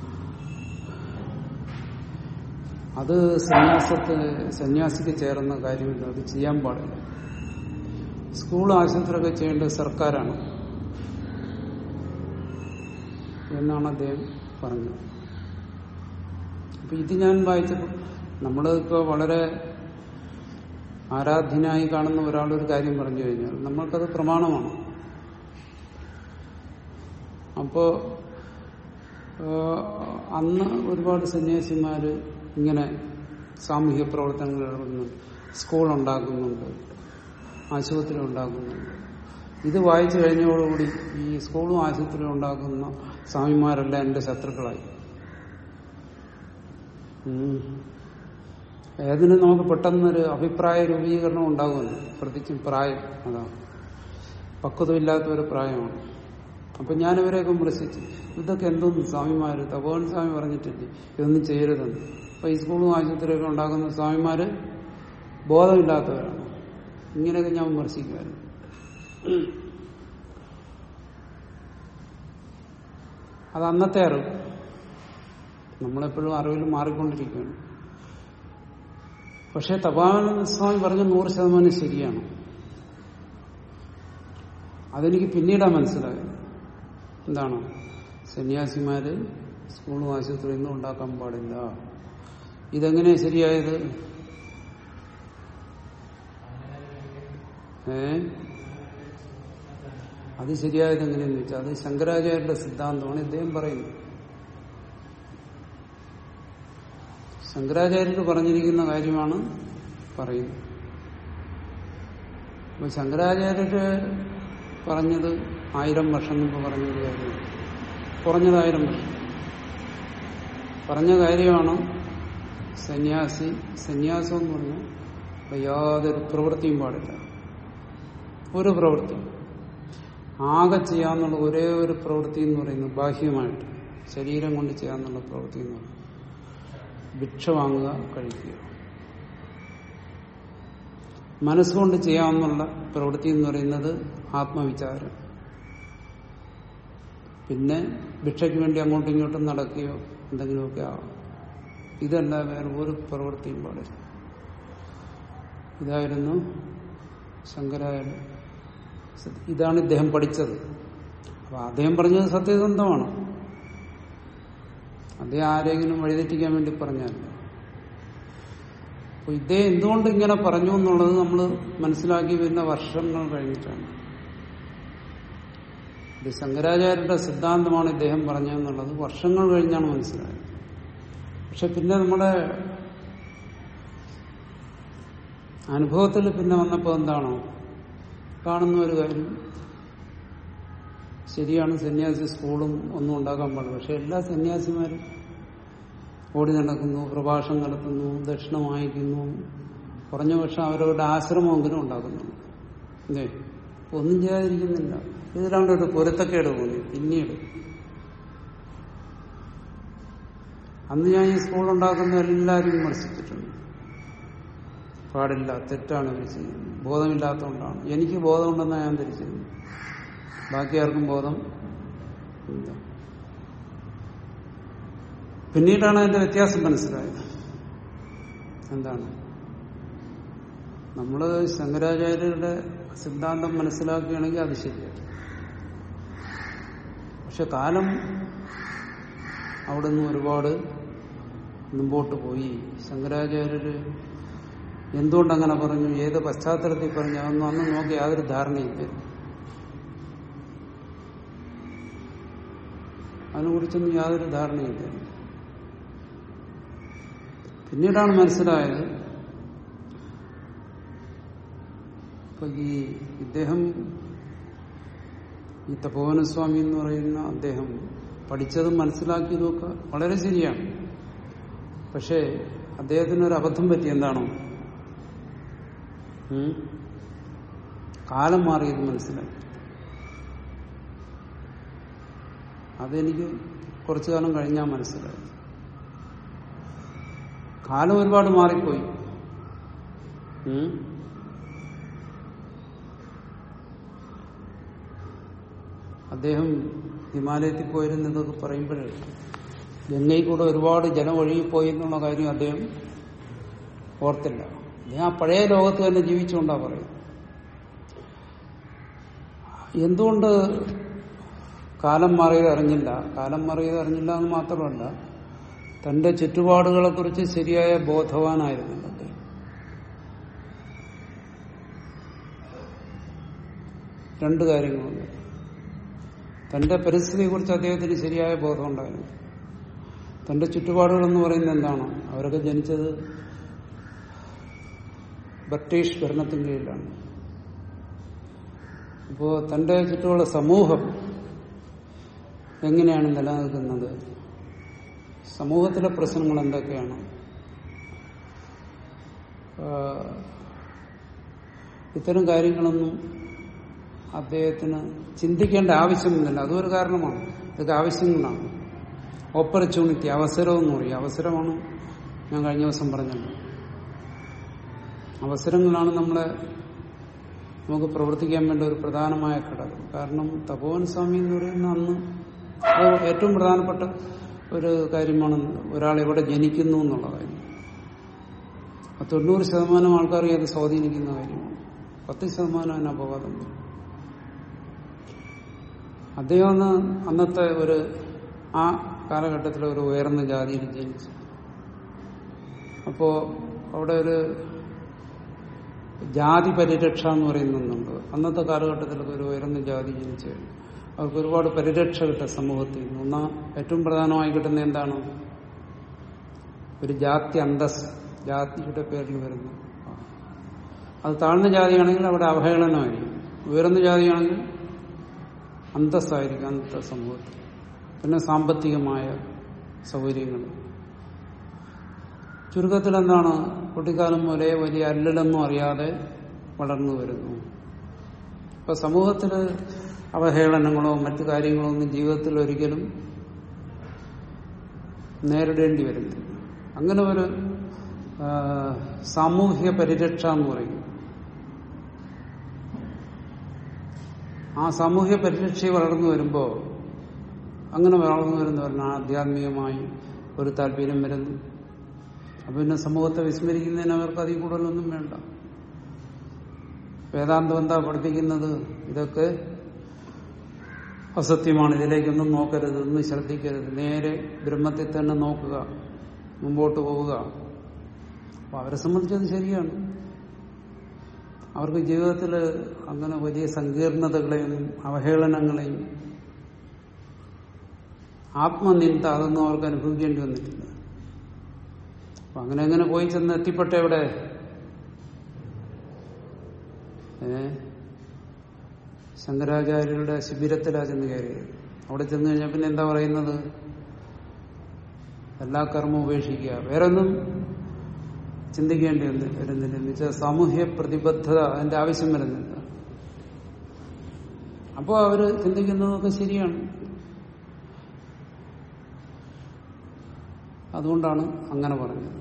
അത് സന്യാസത്ത് സന്യാസിക്ക് ചേർന്ന കാര്യമില്ല അത് ചെയ്യാൻ പാടില്ല സ്കൂൾ ആശുപത്രിയൊക്കെ ചെയ്യേണ്ടത് സർക്കാരാണ് എന്നാണ് അദ്ദേഹം പറഞ്ഞത് അപ്പൊ ഇത് ഞാൻ വായിച്ചപ്പോൾ നമ്മൾ ഇപ്പോൾ വളരെ ആരാധ്യനായി കാണുന്ന ഒരാളൊരു കാര്യം പറഞ്ഞു കഴിഞ്ഞാൽ നമ്മൾക്കത് പ്രമാണമാണ് അപ്പോ ഏഹ്, അന്ന് ഒരുപാട് സന്യാസിമാര് ഇങ്ങനെ സാമൂഹ്യ പ്രവർത്തനങ്ങൾ ഇറങ്ങുന്നുണ്ട് സ്കൂൾ ഉണ്ടാക്കുന്നുണ്ട് ആശുപത്രി ഉണ്ടാക്കുന്നുണ്ട് ഇത് വായിച്ചു കഴിഞ്ഞതോടുകൂടി ഈ സ്കൂളും ആശുപത്രിയും ഉണ്ടാക്കുന്ന സ്വാമിമാരെല്ലാം എന്റെ ശത്രുക്കളായി ഉം. ഏതിനും നമുക്ക് പെട്ടെന്നൊരു അഭിപ്രായ രൂപീകരണം ഉണ്ടാകുമല്ലോ പ്രത്യേകിച്ചും പ്രായം അതാണ് പക്വതയില്ലാത്ത ഒരു പ്രായമാണ് അപ്പൊ ഞാനിവരെയൊക്കെ വിമർശിച്ചു ഇതൊക്കെ എന്തോന്ന് സ്വാമിമാര് തപോവൻ സ്വാമി പറഞ്ഞിട്ടില്ലേ ഇതൊന്നും ചെയ്യരുതെന്ന് അപ്പൊ ഈ സ്കൂളും ആശുപത്രിയൊക്കെ ഉണ്ടാക്കുന്ന സ്വാമിമാര് ബോധമില്ലാത്തവരാണ് ഇങ്ങനെയൊക്കെ ഞാൻ വിമർശിക്കുമായിരുന്നു അത് അന്നത്തെ അറിവ് നമ്മളെപ്പോഴും അറിവിൽ മാറിക്കൊണ്ടിരിക്കുകയാണ് പക്ഷെ തപാവന സ്വാമി പറഞ്ഞ നൂറ് ശതമാനം ശരിയാണ് അതെനിക്ക് പിന്നീടാ മനസ്സിലായത് എന്താണ് സന്യാസിമാര് സ്കൂളും ആശുപത്രിയൊന്നും ഉണ്ടാക്കാൻ പാടില്ല ഇതെങ്ങനെയാ ശരിയായത് ഏ അത് ശരിയായത് എങ്ങനെയെന്ന് വെച്ചാൽ അത് ശങ്കരാചാര്യരുടെ സിദ്ധാന്തമാണ് ഇദ്ദേഹം പറയുന്നത് ശങ്കരാചാര്യർ പറഞ്ഞിരിക്കുന്ന കാര്യമാണ് പറയുന്നത് അപ്പൊ ശങ്കരാചാര്യര് പറഞ്ഞത് ആയിരം വർഷം മുമ്പ് പറഞ്ഞൊരു കാര്യമാണ് കുറഞ്ഞത് ആയിരം വർഷം പറഞ്ഞ കാര്യമാണ് സന്യാസി സന്യാസം എന്ന് പറഞ്ഞാൽ ഇപ്പൊ യാതൊരു പ്രവൃത്തിയും പാടില്ല ഒരു പ്രവൃത്തി ആകെ ചെയ്യാന്നുള്ള ഒരേ ഒരു പ്രവൃത്തി എന്ന് പറയുന്നത് ബാഹ്യമായിട്ട് ശരീരം കൊണ്ട് ചെയ്യാന്നുള്ള പ്രവൃത്തി എന്ന് പറയുന്നത് ഭിക്ഷ വാങ്ങുക കഴിക്കുക മനസ്സുകൊണ്ട് ചെയ്യാവുന്നുള്ള പ്രവൃത്തി എന്ന് പറയുന്നത് ആത്മവിചാരം പിന്നെ ഭിക്ഷയ്ക്ക് വേണ്ടി അങ്ങോട്ടും ഇങ്ങോട്ടും നടക്കുകയോ എന്തെങ്കിലുമൊക്കെ ആവാം ഇതല്ല വേറെ ഒരു പ്രവൃത്തിയും പാടില്ല ഇതായിരുന്നു ശങ്കരാചാര്യ ഇതാണ് ഇദ്ദേഹം പഠിച്ചത് അപ്പൊ അദ്ദേഹം പറഞ്ഞത് സത്യസന്ധമാണ് അദ്ദേഹം ആരെങ്കിലും വഴിതെറ്റിക്കാൻ വേണ്ടി പറഞ്ഞല്ല അപ്പൊ ഇദ്ദേഹം എന്തുകൊണ്ട് ഇങ്ങനെ പറഞ്ഞു എന്നുള്ളത് നമ്മൾ മനസ്സിലാക്കി വരുന്ന വർഷങ്ങൾ കഴിഞ്ഞിട്ടാണ് ഇത് ശങ്കരാചാര്യരുടെ സിദ്ധാന്തമാണ് ഇദ്ദേഹം പറഞ്ഞതെന്നുള്ളത് വർഷങ്ങൾ കഴിഞ്ഞാണ് മനസ്സിലായത് പക്ഷെ പിന്നെ നമ്മുടെ അനുഭവത്തിൽ പിന്നെ വന്നപ്പോൾ എന്താണോ കാണുന്ന ഒരു കാര്യം ശരിയാണ് സന്യാസി സ്കൂളും ഒന്നും ഉണ്ടാക്കാൻ പാടില്ല പക്ഷെ എല്ലാ സന്യാസിമാരും ഓടി നടക്കുന്നു പ്രഭാഷണം നടത്തുന്നു ദക്ഷിണ വാങ്ങിക്കുന്നു കുറഞ്ഞ പക്ഷം അവരവരുടെ ആശ്രമമെങ്കിലും ഉണ്ടാക്കുന്നുണ്ട് അല്ലേ ഒന്നും ചെയ്യാതിരിക്കുന്നില്ല ഇതിലാണ്ട് ഒരു പൊരുത്തക്കേട് തോന്നി പിന്നീട് അന്ന് ഞാൻ ഈ സ്കൂൾ ഉണ്ടാക്കുന്ന എല്ലാവരും വിമർശിച്ചിട്ടുണ്ട് പാടില്ല തെറ്റാണ് ഇവർ ചെയ്യുന്നത് ബോധമില്ലാത്തതുകൊണ്ടാണ് എനിക്ക് ബോധമുണ്ടെന്നാണ് ഞാൻ ധരിച്ചിരുന്നത് ബാക്കി ആർക്കും ബോധം ഇല്ല പിന്നീടാണ് അതിന്റെ വ്യത്യാസം മനസ്സിലായത് എന്താണ് നമ്മള് ശങ്കരാചാര്യരുടെ സിദ്ധാന്തം മനസ്സിലാക്കുകയാണെങ്കിൽ അത് ശരിയാണ് പക്ഷെ കാലം അവിടെ നിന്ന് ഒരുപാട് മുമ്പോട്ട് പോയി ശങ്കരാചാര്യര് എന്തുകൊണ്ടങ്ങനെ പറഞ്ഞു ഏത് പശ്ചാത്തലത്തിൽ പറഞ്ഞു അതൊന്നും അന്ന് നോക്കി യാതൊരു ധാരണയില്ല അതിനെക്കുറിച്ചൊന്നും യാതൊരു ധാരണയില്ല പിന്നീടാണ് മനസ്സിലായത് ഇപ്പൊ ഈ ഇദ്ദേഹം ഈ തപോവനസ്വാമി എന്ന് പറയുന്ന അദ്ദേഹം പഠിച്ചതും മനസ്സിലാക്കിയതുമൊക്കെ വളരെ ശരിയാണ് പക്ഷേ അദ്ദേഹത്തിന് ഒരു അബദ്ധം പറ്റി എന്താണോ ഉം? കാലം മാറിയത് മനസ്സിലാക്കി അതെനിക്ക് കുറച്ചു കാലം കഴിഞ്ഞാൽ മനസ്സിലായി കാലം ഒരുപാട് മാറിപ്പോയി ഉം? അദ്ദേഹം ഹിമാലയത്തിൽ പോയിരുന്നു എന്നൊക്കെ പറയുമ്പോഴേ ഗംഗയിൽ കൂടെ ഒരുപാട് ജലം ഒഴുകിപ്പോയി എന്നുള്ള കാര്യം അദ്ദേഹം ഓർത്തില്ല അദ്ദേഹം ആ പഴയ ലോകത്ത് തന്നെ ജീവിച്ചുകൊണ്ടാ പറയും എന്തുകൊണ്ട് കാലം മാറിയത് അറിഞ്ഞില്ല കാലം മാറിയത് അറിഞ്ഞില്ല എന്ന് മാത്രമല്ല തന്റെ ചുറ്റുപാടുകളെ കുറിച്ച് ശരിയായ ബോധവാനായിരുന്നില്ല അദ്ദേഹം രണ്ട് കാര്യങ്ങളുണ്ട് തന്റെ പരിസ്ഥിതിയെ കുറിച്ച് അദ്ദേഹത്തിന് ശരിയായ ബോധം ഉണ്ടായിരുന്നു തന്റെ ചുറ്റുപാടുകൾ എന്ന് പറയുന്നത് എന്താണ് അവരൊക്കെ ജനിച്ചത് ബ്രിട്ടീഷ് ഭരണത്തിന് കീഴിലാണ് അപ്പോ തന്റെ ചുറ്റുമുള്ള സമൂഹം എങ്ങനെയാണ് നിലനിൽക്കുന്നത് സമൂഹത്തിലെ പ്രശ്നങ്ങൾ എന്തൊക്കെയാണ് ആഹ് ഇത്തരം കാര്യങ്ങളൊന്നും അദ്ദേഹത്തിന് ചിന്തിക്കേണ്ട ആവശ്യമൊന്നുമില്ല അതൊരു കാരണമാണ് ഇതൊക്കെ ആവശ്യങ്ങളാണ് ഓപ്പർച്യൂണിറ്റി അവസരം എന്ന് പറയും അവസരമാണ് ഞാൻ കഴിഞ്ഞ ദിവസം പറഞ്ഞല്ലോ അവസരങ്ങളാണ് നമ്മളെ നമുക്ക് പ്രവർത്തിക്കാൻ വേണ്ട ഒരു പ്രധാനമായ ഘടകം കാരണം തപോവൻ സ്വാമി എന്ന് പറയുന്ന അന്ന് അത് ഏറ്റവും പ്രധാനപ്പെട്ട ഒരു കാര്യമാണ് ഒരാൾ എവിടെ ജനിക്കുന്നു എന്നുള്ള കാര്യം ആ തൊണ്ണൂറ് ശതമാനം ആൾക്കാരെ അത് സ്വാധീനിക്കുന്ന കാര്യമാണ് പത്ത് ശതമാനം അതിന് അപവാദം വരും അദ്ദേഹം അന്ന് അന്നത്തെ ഒരു ആ കാലഘട്ടത്തിലെ ഒരു ഉയർന്ന ജാതിയിൽ ജനിച്ചു അപ്പോ അവിടെ ഒരു ജാതി പരിരക്ഷ എന്ന് പറയുന്ന ഒന്നുണ്ട് അന്നത്തെ കാലഘട്ടത്തിലൊക്കെ ഒരു ഉയർന്ന ജാതി ജനിച്ചു കഴിഞ്ഞു അവർക്ക് ഒരുപാട് പരിരക്ഷ കിട്ടും സമൂഹത്തിൽ നിന്ന് ഒന്നാ ഏറ്റവും പ്രധാനമായി കിട്ടുന്ന എന്താണ് ഒരു ജാതി അന്തസ് ജാതിയുടെ പേരിൽ വരുന്ന അത് താഴ്ന്ന ജാതിയാണെങ്കിൽ അവിടെ അവഹേളനമായിരിക്കും ഉയർന്ന ജാതിയാണെങ്കിൽ അന്തസ്സായിരിക്കും അന്നത്തെ സമൂഹത്തിൽ പിന്നെ സാമ്പത്തികമായ സൗകര്യങ്ങൾ ചുരുക്കത്തിൽ എന്താണ് കുട്ടിക്കാലം മുതലേ വലിയ അല്ലലൊന്നും അറിയാതെ വളർന്നു വരുന്നു ഇപ്പൊ സമൂഹത്തിൽ അവഹേളനങ്ങളോ മറ്റു കാര്യങ്ങളോ ഒന്നും ജീവിതത്തിൽ ഒരിക്കലും നേരിടേണ്ടി വരുന്നില്ല അങ്ങനെ ഒരു ആ, സാമൂഹിക പരിരക്ഷ എന്ന് പറയും ആ സാമൂഹ്യ പരിരക്ഷ വളർന്നു വരുമ്പോൾ അങ്ങനെ വളർന്നു വരുന്നവരാണ് ആധ്യാത്മികമായി ഒരു താല്പര്യം വരുന്നു അപ്പൊ പിന്നെ സമൂഹത്തെ വിസ്മരിക്കുന്നതിന് അവർക്ക് അതിൽ കൂടുതലൊന്നും വേണ്ട വേദാന്തം എന്താ പഠിപ്പിക്കുന്നത് ഇതൊക്കെ അസത്യമാണ് ഇതിലേക്കൊന്നും നോക്കരുത് ഒന്നും ശ്രദ്ധിക്കരുത് നേരെ ബ്രഹ്മത്തിൽ തന്നെ നോക്കുക മുമ്പോട്ട് പോവുക അപ്പൊ അവരെ സംബന്ധിച്ചത് ശരിയാണ് അവർക്ക് ജീവിതത്തിൽ അങ്ങനെ വലിയ സങ്കീർണതകളെയും അവഹേളനങ്ങളെയും ആത്മനിന്ദ അതൊന്നും അവർക്ക് അനുഭവിക്കേണ്ടി വന്നിട്ടില്ല അപ്പൊ അങ്ങനെ അങ്ങനെ പോയി ചെന്ന് എത്തിപ്പെട്ട എവിടെ ഏ ശങ്കരാചാര്യരുടെ ശിബിരത്തിലാ ചെന്ന് കയറിയത് അവിടെ ചെന്ന് കഴിഞ്ഞാൽ പിന്നെ എന്താ പറയുന്നത് എല്ലാ കർമ്മവും ഉപേക്ഷിക്കുക വേറെ ഒന്നും ചിന്തിക്കേണ്ടി വന്നി- വരുന്നില്ല എന്ന് വെച്ചാൽ സാമൂഹ്യ പ്രതിബദ്ധത അതിന്റെ ആവശ്യം വരുന്നില്ല അപ്പോൾ അവര് ചിന്തിക്കുന്നതൊക്കെ ശരിയാണ് അതുകൊണ്ടാണ് അങ്ങനെ പറഞ്ഞത്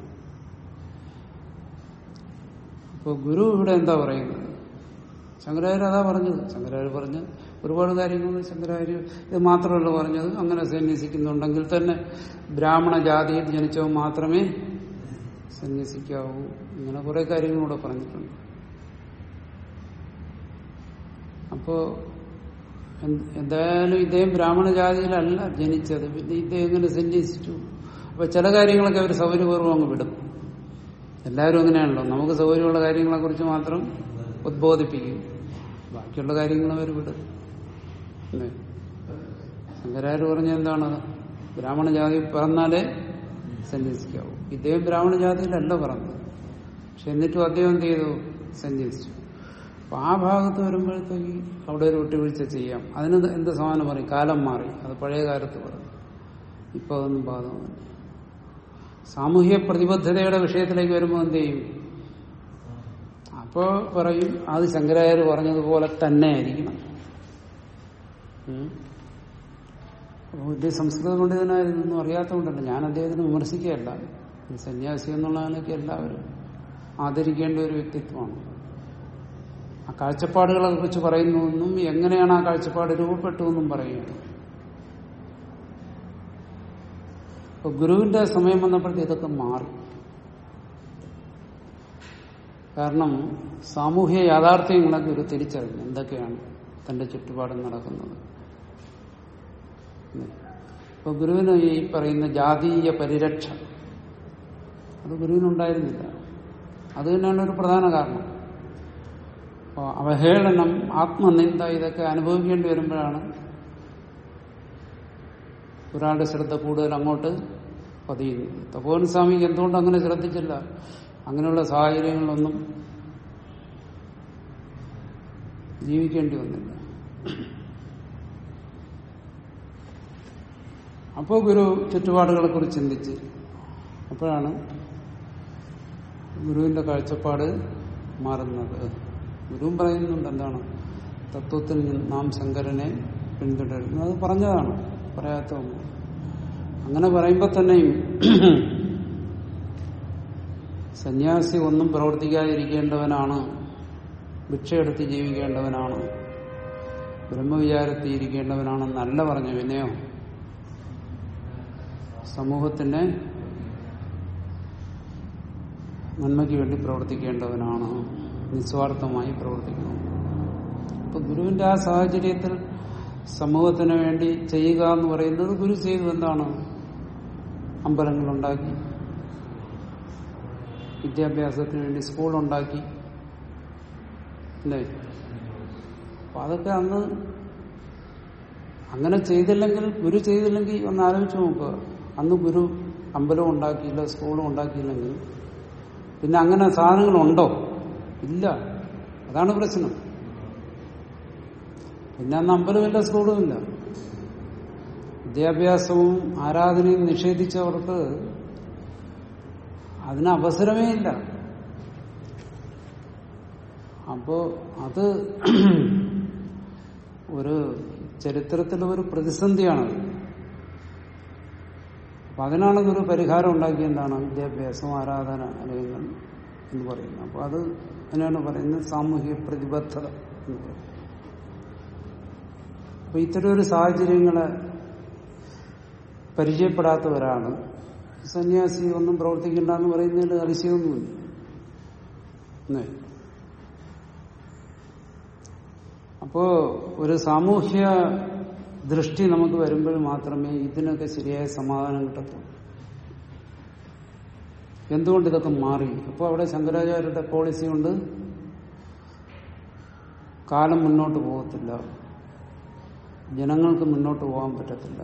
അപ്പോൾ ഗുരു ഇവിടെ എന്താ പറയുന്നത് ശങ്കരാചാര്യ അതാ പറഞ്ഞത് ശങ്കരാചാര്യ പറഞ്ഞ് ഒരുപാട് കാര്യങ്ങൾ ശങ്കരാചാര്യ ഇത് മാത്രമല്ല പറഞ്ഞത് അങ്ങനെ സന്യസിക്കുന്നുണ്ടെങ്കിൽ തന്നെ ബ്രാഹ്മണ ജാതിയിൽ ജനിച്ചവൻ മാത്രമേ സന്യസിക്കാവൂ ഇങ്ങനെ കുറെ കാര്യങ്ങളൂടെ പറഞ്ഞിട്ടുണ്ട് അപ്പോ എന്ത്- എന്തായാലും ഇദ്ദേഹം ബ്രാഹ്മണ ജാതിയിലല്ല ജനിച്ചത് പിന്നെ ഇദ്ദേഹം എങ്ങനെ സന്യസിച്ചു അപ്പൊ ചില കാര്യങ്ങളൊക്കെ അവർ സൗകര്യപൂർവ്വം അങ്ങ് വിടും എല്ലാവരും അങ്ങനെയാണല്ലോ നമുക്ക് സൗകര്യമുള്ള കാര്യങ്ങളെ കുറിച്ച് മാത്രം ഉദ്ബോധിപ്പിക്കും ബാക്കിയുള്ള കാര്യങ്ങൾ അവർ വിടും അല്ലേ ശങ്കരാചാര്യ പറഞ്ഞ എന്താണ് ബ്രാഹ്മണ ജാതി പറഞ്ഞാലേ സന്യസിക്കാവൂ ഇദ്ദേഹം ബ്രാഹ്മണ ജാതിയിലല്ല പറഞ്ഞത് പക്ഷെ എന്നിട്ടും അദ്ദേഹം എന്ത് ചെയ്തു സന്യസിച്ചു അപ്പൊ ആ ഭാഗത്ത് വരുമ്പോഴത്തേക്ക് അവിടെ ഒരു വിട്ടുവീഴ്ച ചെയ്യാം അതിന് എന്ത് സമാനം പറയും കാലം മാറി അത് പഴയ കാലത്ത് പറഞ്ഞു ഇപ്പൊ അതൊന്നും ബാധകമല്ല സാമൂഹ്യ പ്രതിബദ്ധതയുടെ വിഷയത്തിലേക്ക് വരുമ്പോൾ എന്ത് ചെയ്യും അപ്പോ പറയും അത് ശങ്കരാചാര്യ പറഞ്ഞതുപോലെ തന്നെ ആയിരിക്കണം ഉം. അപ്പൊ വലിയ സംസ്കൃത പണ്ഡിതനായിരുന്നു അറിയാത്തതുകൊണ്ടല്ല ഞാൻ അദ്ദേഹത്തിന് വിമർശിക്കുകയല്ല ഈ സന്യാസി എന്നുള്ളതിനൊക്കെ എല്ലാവരും ആദരിക്കേണ്ട ഒരു വ്യക്തിത്വമാണ് ആ കാഴ്ചപ്പാടുകളെ കുറിച്ച് പറയുന്നതെന്നും എങ്ങനെയാണ് ആ കാഴ്ചപ്പാട് രൂപപ്പെട്ടു എന്നും പറയുകയാണ് അപ്പൊ ഗുരുവിന്റെ സമയം വന്നപ്പോഴത്തെ ഇതൊക്കെ മാറി കാരണം സാമൂഹ്യ യാഥാർത്ഥ്യങ്ങളെ ഗുരു തിരിച്ചറിഞ്ഞു എന്തൊക്കെയാണ് തന്റെ ചുറ്റുപാടും നടക്കുന്നത് ഇപ്പൊ ഗുരുവിന് ഈ പറയുന്ന ജാതീയ പരിരക്ഷ അത് ഗുരുവിനുണ്ടായിരുന്നില്ല അത് തന്നെയാണ് ഒരു പ്രധാന കാരണം അപ്പോൾ അവഹേളനം ആത്മനിന്ദ ഇതൊക്കെ അനുഭവിക്കേണ്ടി വരുമ്പോഴാണ് ഒരാളുടെ ശ്രദ്ധ കൂടുതൽ അങ്ങോട്ട് പതിയുന്നത് തപോവൻ സ്വാമിക്ക് എന്തുകൊണ്ട് അങ്ങനെ ശ്രദ്ധിച്ചില്ല അങ്ങനെയുള്ള സാഹചര്യങ്ങളൊന്നും ജീവിക്കേണ്ടി വന്നില്ല അപ്പോൾ ഗുരു ചുറ്റുപാടുകളെ കുറിച്ച് ചിന്തിച്ച് അപ്പോഴാണ് ഗുരുവിന്റെ കാഴ്ചപ്പാട് മാറുന്നത് ഗുരുവും പറയുന്നുണ്ട് എന്താണ് തത്വത്തിൽ നിന്ന് നാം ശങ്കരനെ പിന്തുടരുന്നു അത് പറഞ്ഞതാണ് പറയാത്ത ഒന്ന് അങ്ങനെ പറയുമ്പോൾ തന്നെയും സന്യാസി ഒന്നും പ്രവർത്തിക്കാതിരിക്കേണ്ടവനാണ് ഭിക്ഷയെടുത്ത് ജീവിക്കേണ്ടവനാണ് ബ്രഹ്മവിചാരത്തിൽ ഇരിക്കേണ്ടവനാണെന്നല്ല പറഞ്ഞു പിന്നെയോ സമൂഹത്തിന്റെ നന്മയ്ക്ക് വേണ്ടി പ്രവർത്തിക്കേണ്ടവനാണ് നിസ്വാർത്ഥമായി പ്രവർത്തിക്കണം അപ്പൊ ഗുരുവിന്റെ ആ സാഹചര്യത്തിൽ സമൂഹത്തിന് വേണ്ടി ചെയ്യുക എന്ന് പറയുന്നത് ഗുരു ചെയ്തു എന്താണ് അമ്പലങ്ങളുണ്ടാക്കി വിദ്യാഭ്യാസത്തിന് വേണ്ടി സ്കൂളുണ്ടാക്കി അല്ലേ അപ്പൊ അതൊക്കെ അന്ന് അങ്ങനെ ചെയ്തില്ലെങ്കിൽ ഗുരു ചെയ്തില്ലെങ്കിൽ ഒന്ന് ആലോചിച്ച് നോക്കുക അന്ന് ഗുരു അമ്പലവും ഉണ്ടാക്കിയില്ല സ്കൂളും ഉണ്ടാക്കിയില്ലെങ്കിൽ പിന്നെ അങ്ങനെ സാധനങ്ങളുണ്ടോ ഇല്ല അതാണ് പ്രശ്നം പിന്നെ അന്ന് അമ്പലമില്ല സ്കൂളുമില്ല വിദ്യാഭ്യാസവും ആരാധനയും നിഷേധിച്ചവർക്ക് അതിന് അവസരമേ ഇല്ല അപ്പോ അത് ഒരു ചരിത്രത്തിലെ ഒരു പ്രതിസന്ധിയാണ് അപ്പൊ അതിനാണ് ഒരു പരിഹാരം ഉണ്ടാക്കിയ എന്താണ് വിദ്യാഭ്യാസം ആരാധനാലയങ്ങൾ എന്ന് പറയുന്നത് അപ്പൊ അത് അതിനാണ് പറയുന്നത് സാമൂഹിക പ്രതിബദ്ധത എന്ന് പറയുന്നത് അപ്പൊ ഇത്തരം ഒരു സാഹചര്യങ്ങളെ പരിചയപ്പെടാത്തവരാണ് സന്യാസി ഒന്നും പ്രവർത്തിക്കണ്ട എന്ന് പറയുന്നതിൽ അതിശയമൊന്നുമില്ല അല്ലേ അപ്പോ ഒരു സാമൂഹ്യ ദൃഷ്ടി നമുക്ക് വരുമ്പോൾ മാത്രമേ ഇതിനൊക്കെ ശരിയായ സമാധാനം കിട്ടത്തുള്ളൂ എന്തുകൊണ്ട് ഇതൊക്കെ മാറി അപ്പോൾ അവിടെ ശങ്കരാചാര്യരുടെ പോളിസി കൊണ്ട് കാലം മുന്നോട്ട് പോകത്തില്ല ജനങ്ങൾക്ക് മുന്നോട്ട് പോകാൻ പറ്റത്തില്ല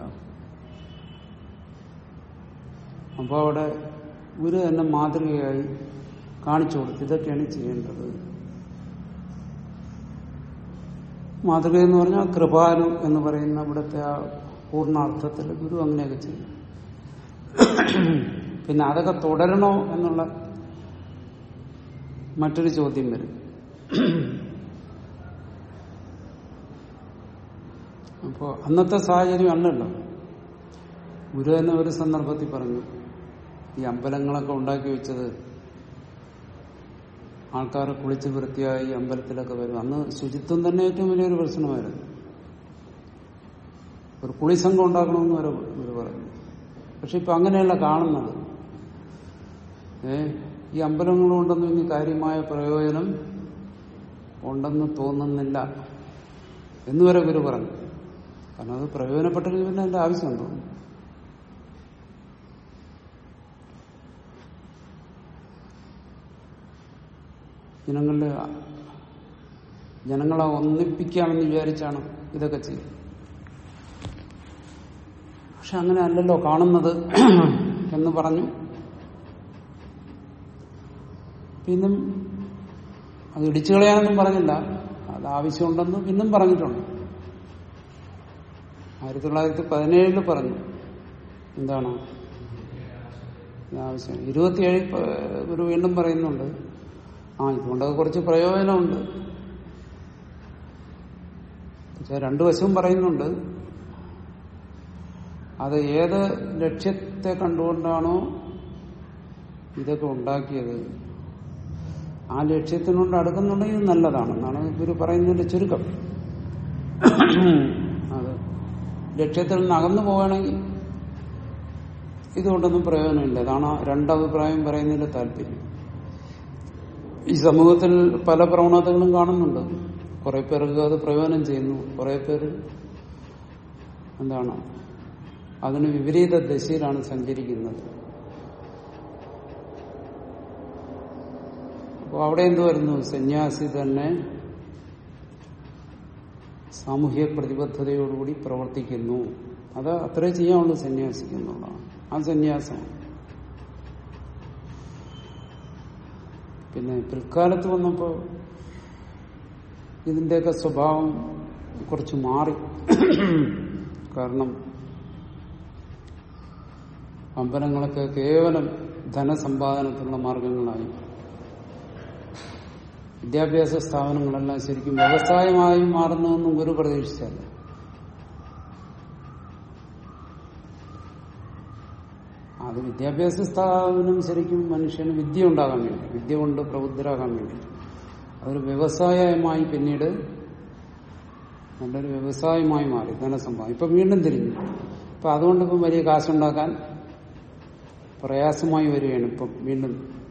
അപ്പോൾ അവിടെ ഗുരു തന്നെ മാതൃകയായി കാണിച്ചു കൊടുത്തു ഇതൊക്കെയാണ് ചെയ്യേണ്ടത് മാതൃക എന്ന് പറഞ്ഞാൽ കൃപാലു എന്ന് പറയുന്ന ഇവിടുത്തെ ആ പൂർണ്ണാർത്ഥത്തിൽ ഗുരു അങ്ങനെയൊക്കെ ചെയ്യും പിന്നെ അതൊക്കെ തുടരണോ എന്നുള്ള മറ്റൊരു ചോദ്യം വരും അപ്പോ അന്നത്തെ സാഹചര്യം അല്ലല്ലോ ഗുരു എന്ന ഒരു സന്ദർഭത്തിൽ പറഞ്ഞു ഈ അമ്പലങ്ങളൊക്കെ ഉണ്ടാക്കി വെച്ചത് ആൾക്കാർ കുളിച്ച് വൃത്തിയായി അമ്പലത്തിലൊക്കെ വരും അന്ന് ശുചിത്വം തന്നെ ഏറ്റവും വലിയൊരു പ്രശ്നമായിരുന്നു ഒരു കുളിസംഘം ഉണ്ടാക്കണമെന്ന് വരെ ഇവർ പറഞ്ഞു പക്ഷെ ഇപ്പൊ അങ്ങനെയല്ല കാണുന്നത് ഏ ഈ അമ്പലങ്ങൾ കൊണ്ടൊന്നും ഇനി കാര്യമായ പ്രയോജനം ഉണ്ടെന്ന് തോന്നുന്നില്ല എന്നുവരെ ഗുരു പറഞ്ഞു കാരണം അത് പ്രയോജനപ്പെട്ടെങ്കിൽ പിന്നെ അതിന്റെ ആവശ്യമുണ്ടോ ജനങ്ങളുടെ ജനങ്ങളെ ഒന്നിപ്പിക്കാമെന്ന് വിചാരിച്ചാണ് ഇതൊക്കെ ചെയ്യുന്നത് പക്ഷെ അങ്ങനെ അല്ലല്ലോ കാണുന്നത് എന്ന് പറഞ്ഞു പിന്നും അത് ഇടിച്ചു കളയാനൊന്നും പറഞ്ഞില്ല അത് ആവശ്യമുണ്ടെന്ന് പിന്നും പറഞ്ഞിട്ടുണ്ട് ആയിരത്തി തൊള്ളായിരത്തി പതിനേഴില് പറഞ്ഞു എന്താണ് ഇത് ആവശ്യം ഇരുപത്തിയേഴ് ഒരു വീണ്ടും പറയുന്നുണ്ട് ആ ഇതുകൊണ്ടൊക്കെ കുറച്ച് പ്രയോജനമുണ്ട് പക്ഷെ രണ്ടു വശവും പറയുന്നുണ്ട് അത് ഏത് ലക്ഷ്യത്തെ കണ്ടുകൊണ്ടാണോ ഇതൊക്കെ ഉണ്ടാക്കിയത് ആ ലക്ഷ്യത്തിനോട് അടുക്കുന്നുണ്ടെങ്കിൽ ഇത് നല്ലതാണെന്നാണ് ഇവർ പറയുന്നതിന്റെ ചുരുക്കം അത് ലക്ഷ്യത്തിൽ നിന്ന് അകന്നു പോവുകയാണെങ്കിൽ ഇതുകൊണ്ടൊന്നും പ്രയോജനമില്ല അതാണ് ആ രണ്ടഭിപ്രായം പറയുന്നതിന്റെ താല്പര്യം ഈ സമൂഹത്തിൽ പല പ്രവണതകളും കാണുന്നുണ്ട് കുറെ പേർക്ക് അത് പ്രയോജനം ചെയ്യുന്നു കുറെ പേര് എന്താണ് അതിന് വിപരീത ദശയിലാണ് സഞ്ചരിക്കുന്നത് അപ്പോൾ അവിടെ എന്ത് വരുന്നു സന്യാസി തന്നെ സാമൂഹ്യ പ്രതിബദ്ധതയോടുകൂടി പ്രവർത്തിക്കുന്നു അത് അത്രേ ചെയ്യാനുള്ളൂ സന്യാസിക്ക് എന്നുള്ളതാണ് ആ സന്യാസമാണ് പിന്നെ പിൽക്കാലത്ത് വന്നപ്പോൾ ഇതിന്റെയൊക്കെ സ്വഭാവം കുറച്ച് മാറി കാരണം അമ്പലങ്ങളൊക്കെ കേവലം ധനസമ്പാദനത്തിനുള്ള മാർഗങ്ങളായി വിദ്യാഭ്യാസ സ്ഥാപനങ്ങളെല്ലാം ശരിക്കും വ്യവസായമായി മാറുന്നതെന്നും ഗുരു പ്രതീക്ഷിച്ചല്ല അത് വിദ്യാഭ്യാസ സ്ഥാപനം ശരിക്കും മനുഷ്യന് വിദ്യ ഉണ്ടാകാൻ വേണ്ടി വിദ്യ കൊണ്ട് പ്രബുദ്ധരാകാൻ വേണ്ടി അതൊരു വ്യവസായമായി പിന്നീട് നല്ലൊരു വ്യവസായമായി മാറി ധനസമ്പാദം ഇപ്പൊ വീണ്ടും തിരിഞ്ഞു ഇപ്പൊ അതുകൊണ്ട് ഇപ്പം വലിയ കാശുണ്ടാക്കാൻ പ്രയാസമായി വരികയാണ് ഇപ്പം വീണ്ടും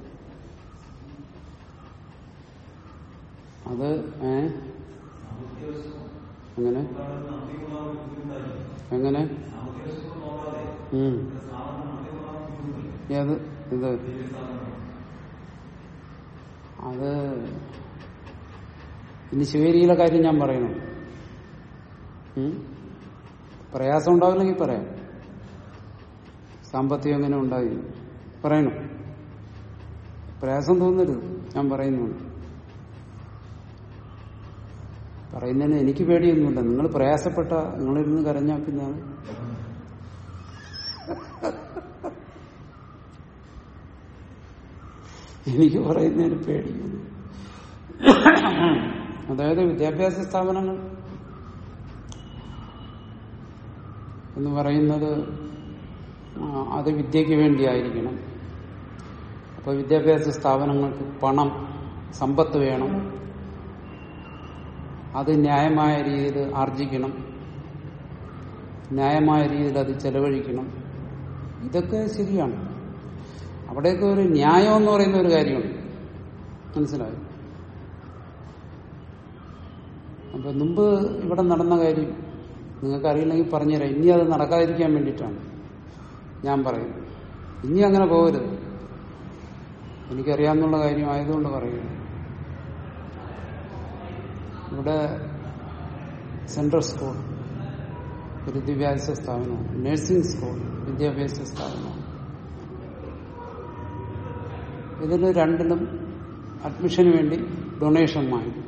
അത് ഏ എങ്ങനെ എങ്ങനെ ഉം. ഏത് ഇത് അത് ഇനി ശിവേരിയിലെ കാര്യം ഞാൻ പറയണം ഉം? പ്രയാസം ഉണ്ടാവില്ലെങ്കിൽ പറയാം സാമ്പത്തികം എങ്ങനെ ഉണ്ടായി പറയണം പ്രയാസം തോന്നരുത് ഞാൻ പറയുന്നുണ്ട് പറയുന്നതിന് എനിക്ക് പേടിയൊന്നുമില്ല നിങ്ങൾ പ്രയാസപ്പെട്ട നിങ്ങളിരുന്ന് കരഞ്ഞാൽ പിന്നെ അത് എനിക്ക് പറയുന്നതിന് പേടിയൊന്നും അതായത് വിദ്യാഭ്യാസ സ്ഥാപനങ്ങൾ എന്ന് പറയുന്നത് ആ, അത് വിദ്യയ്ക്ക് വേണ്ടിയായിരിക്കണം അപ്പോൾ വിദ്യാഭ്യാസ സ്ഥാപനങ്ങൾക്ക് പണം സമ്പത്ത് വേണം അത് ന്യായമായ രീതിയിൽ ആർജിക്കണം ന്യായമായ രീതിയിൽ അത് ചെലവഴിക്കണം ഇതൊക്കെ ശരിയാണ് അവിടെയൊക്കെ ഒരു ന്യായം എന്ന് പറയുന്ന ഒരു കാര്യമുണ്ട് മനസ്സിലായി അപ്പൊ മുമ്പ് ഇവിടെ നടന്ന കാര്യം നിങ്ങൾക്ക് അറിയില്ലെങ്കിൽ പറഞ്ഞുതരാം ഇനി അത് നടക്കാതിരിക്കാൻ വേണ്ടിയിട്ടാണ് ഞാൻ പറയുന്നത് ഇനി അങ്ങനെ പോകരുത് എനിക്കറിയാവുന്ന കാര്യം ആയതുകൊണ്ട് പറയുന്നു ഇവിടെ സെൻട്രൽ സ്കൂൾ ഒരു വിദ്യാഭ്യാസ സ്ഥാപനമാണ് നഴ്സിംഗ് സ്കൂൾ വിദ്യാഭ്യാസ സ്ഥാപനമാണ് ഇതിൽ രണ്ടിലും അഡ്മിഷന് വേണ്ടി ഡൊണേഷൻ വാങ്ങി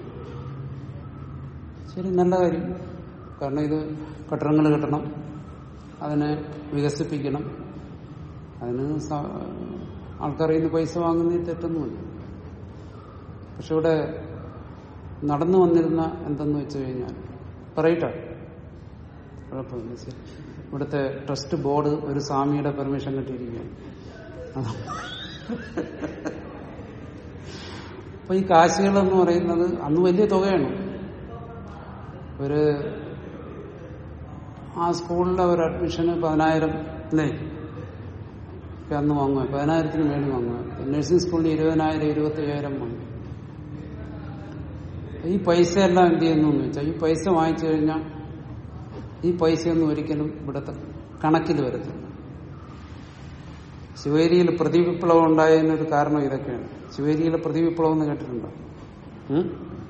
ശരി നല്ല കാര്യം കാരണം ഇത് കെട്ടിടങ്ങൾ കെട്ടണം അതിനെ വികസിപ്പിക്കണം അതിന് സ- ആൾക്കാരിൽ നിന്ന് പൈസ വാങ്ങുന്നതിൽ തെറ്റൊന്നുമില്ല പക്ഷെ ഇവിടെ നടന്നു വന്നിരുന്ന എന്തെന്ന് വെച്ച് കഴിഞ്ഞാൽ പറയട്ടെ കുഴപ്പമില്ല ശരി ഇവിടുത്തെ ട്രസ്റ്റ് ബോർഡ് ഒരു സ്വാമിയുടെ പെർമിഷൻ കിട്ടിയിരിക്കുകയാണ് അപ്പൊ ഈ കാശുകളെന്ന് പറയുന്നത് അന്ന് വലിയ തുകയാണ് ഒരു ആ സ്കൂളിലെ ഒരു അഡ്മിഷന് പതിനായിരം അല്ലേ ഒക്കെ അന്ന് വാങ്ങുക പതിനായിരത്തിന് മേളിൽ വാങ്ങുക നഴ്സിംഗ് സ്കൂളിൽ ഇരുപതിനായിരം ഇരുപത്തി അയ്യായിരം വാങ്ങി ഈ പൈസ എല്ലാം എന്ത് ചെയ്യുന്നു എന്ന് വെച്ചാൽ ഈ പൈസ വാങ്ങിച്ചു കഴിഞ്ഞാൽ ഈ പൈസയൊന്നും ഒരിക്കലും ഇവിടുത്തെ കണക്കിൽ വരത്തില്ല ശിവേരിയിൽ പ്രതിവിപ്ലവം ഉണ്ടായതിനൊരു കാരണം ഇതൊക്കെയാണ് ശിവേരിയിലെ പ്രതിവിപ്ലവം എന്ന് കേട്ടിട്ടുണ്ടോ ഉം?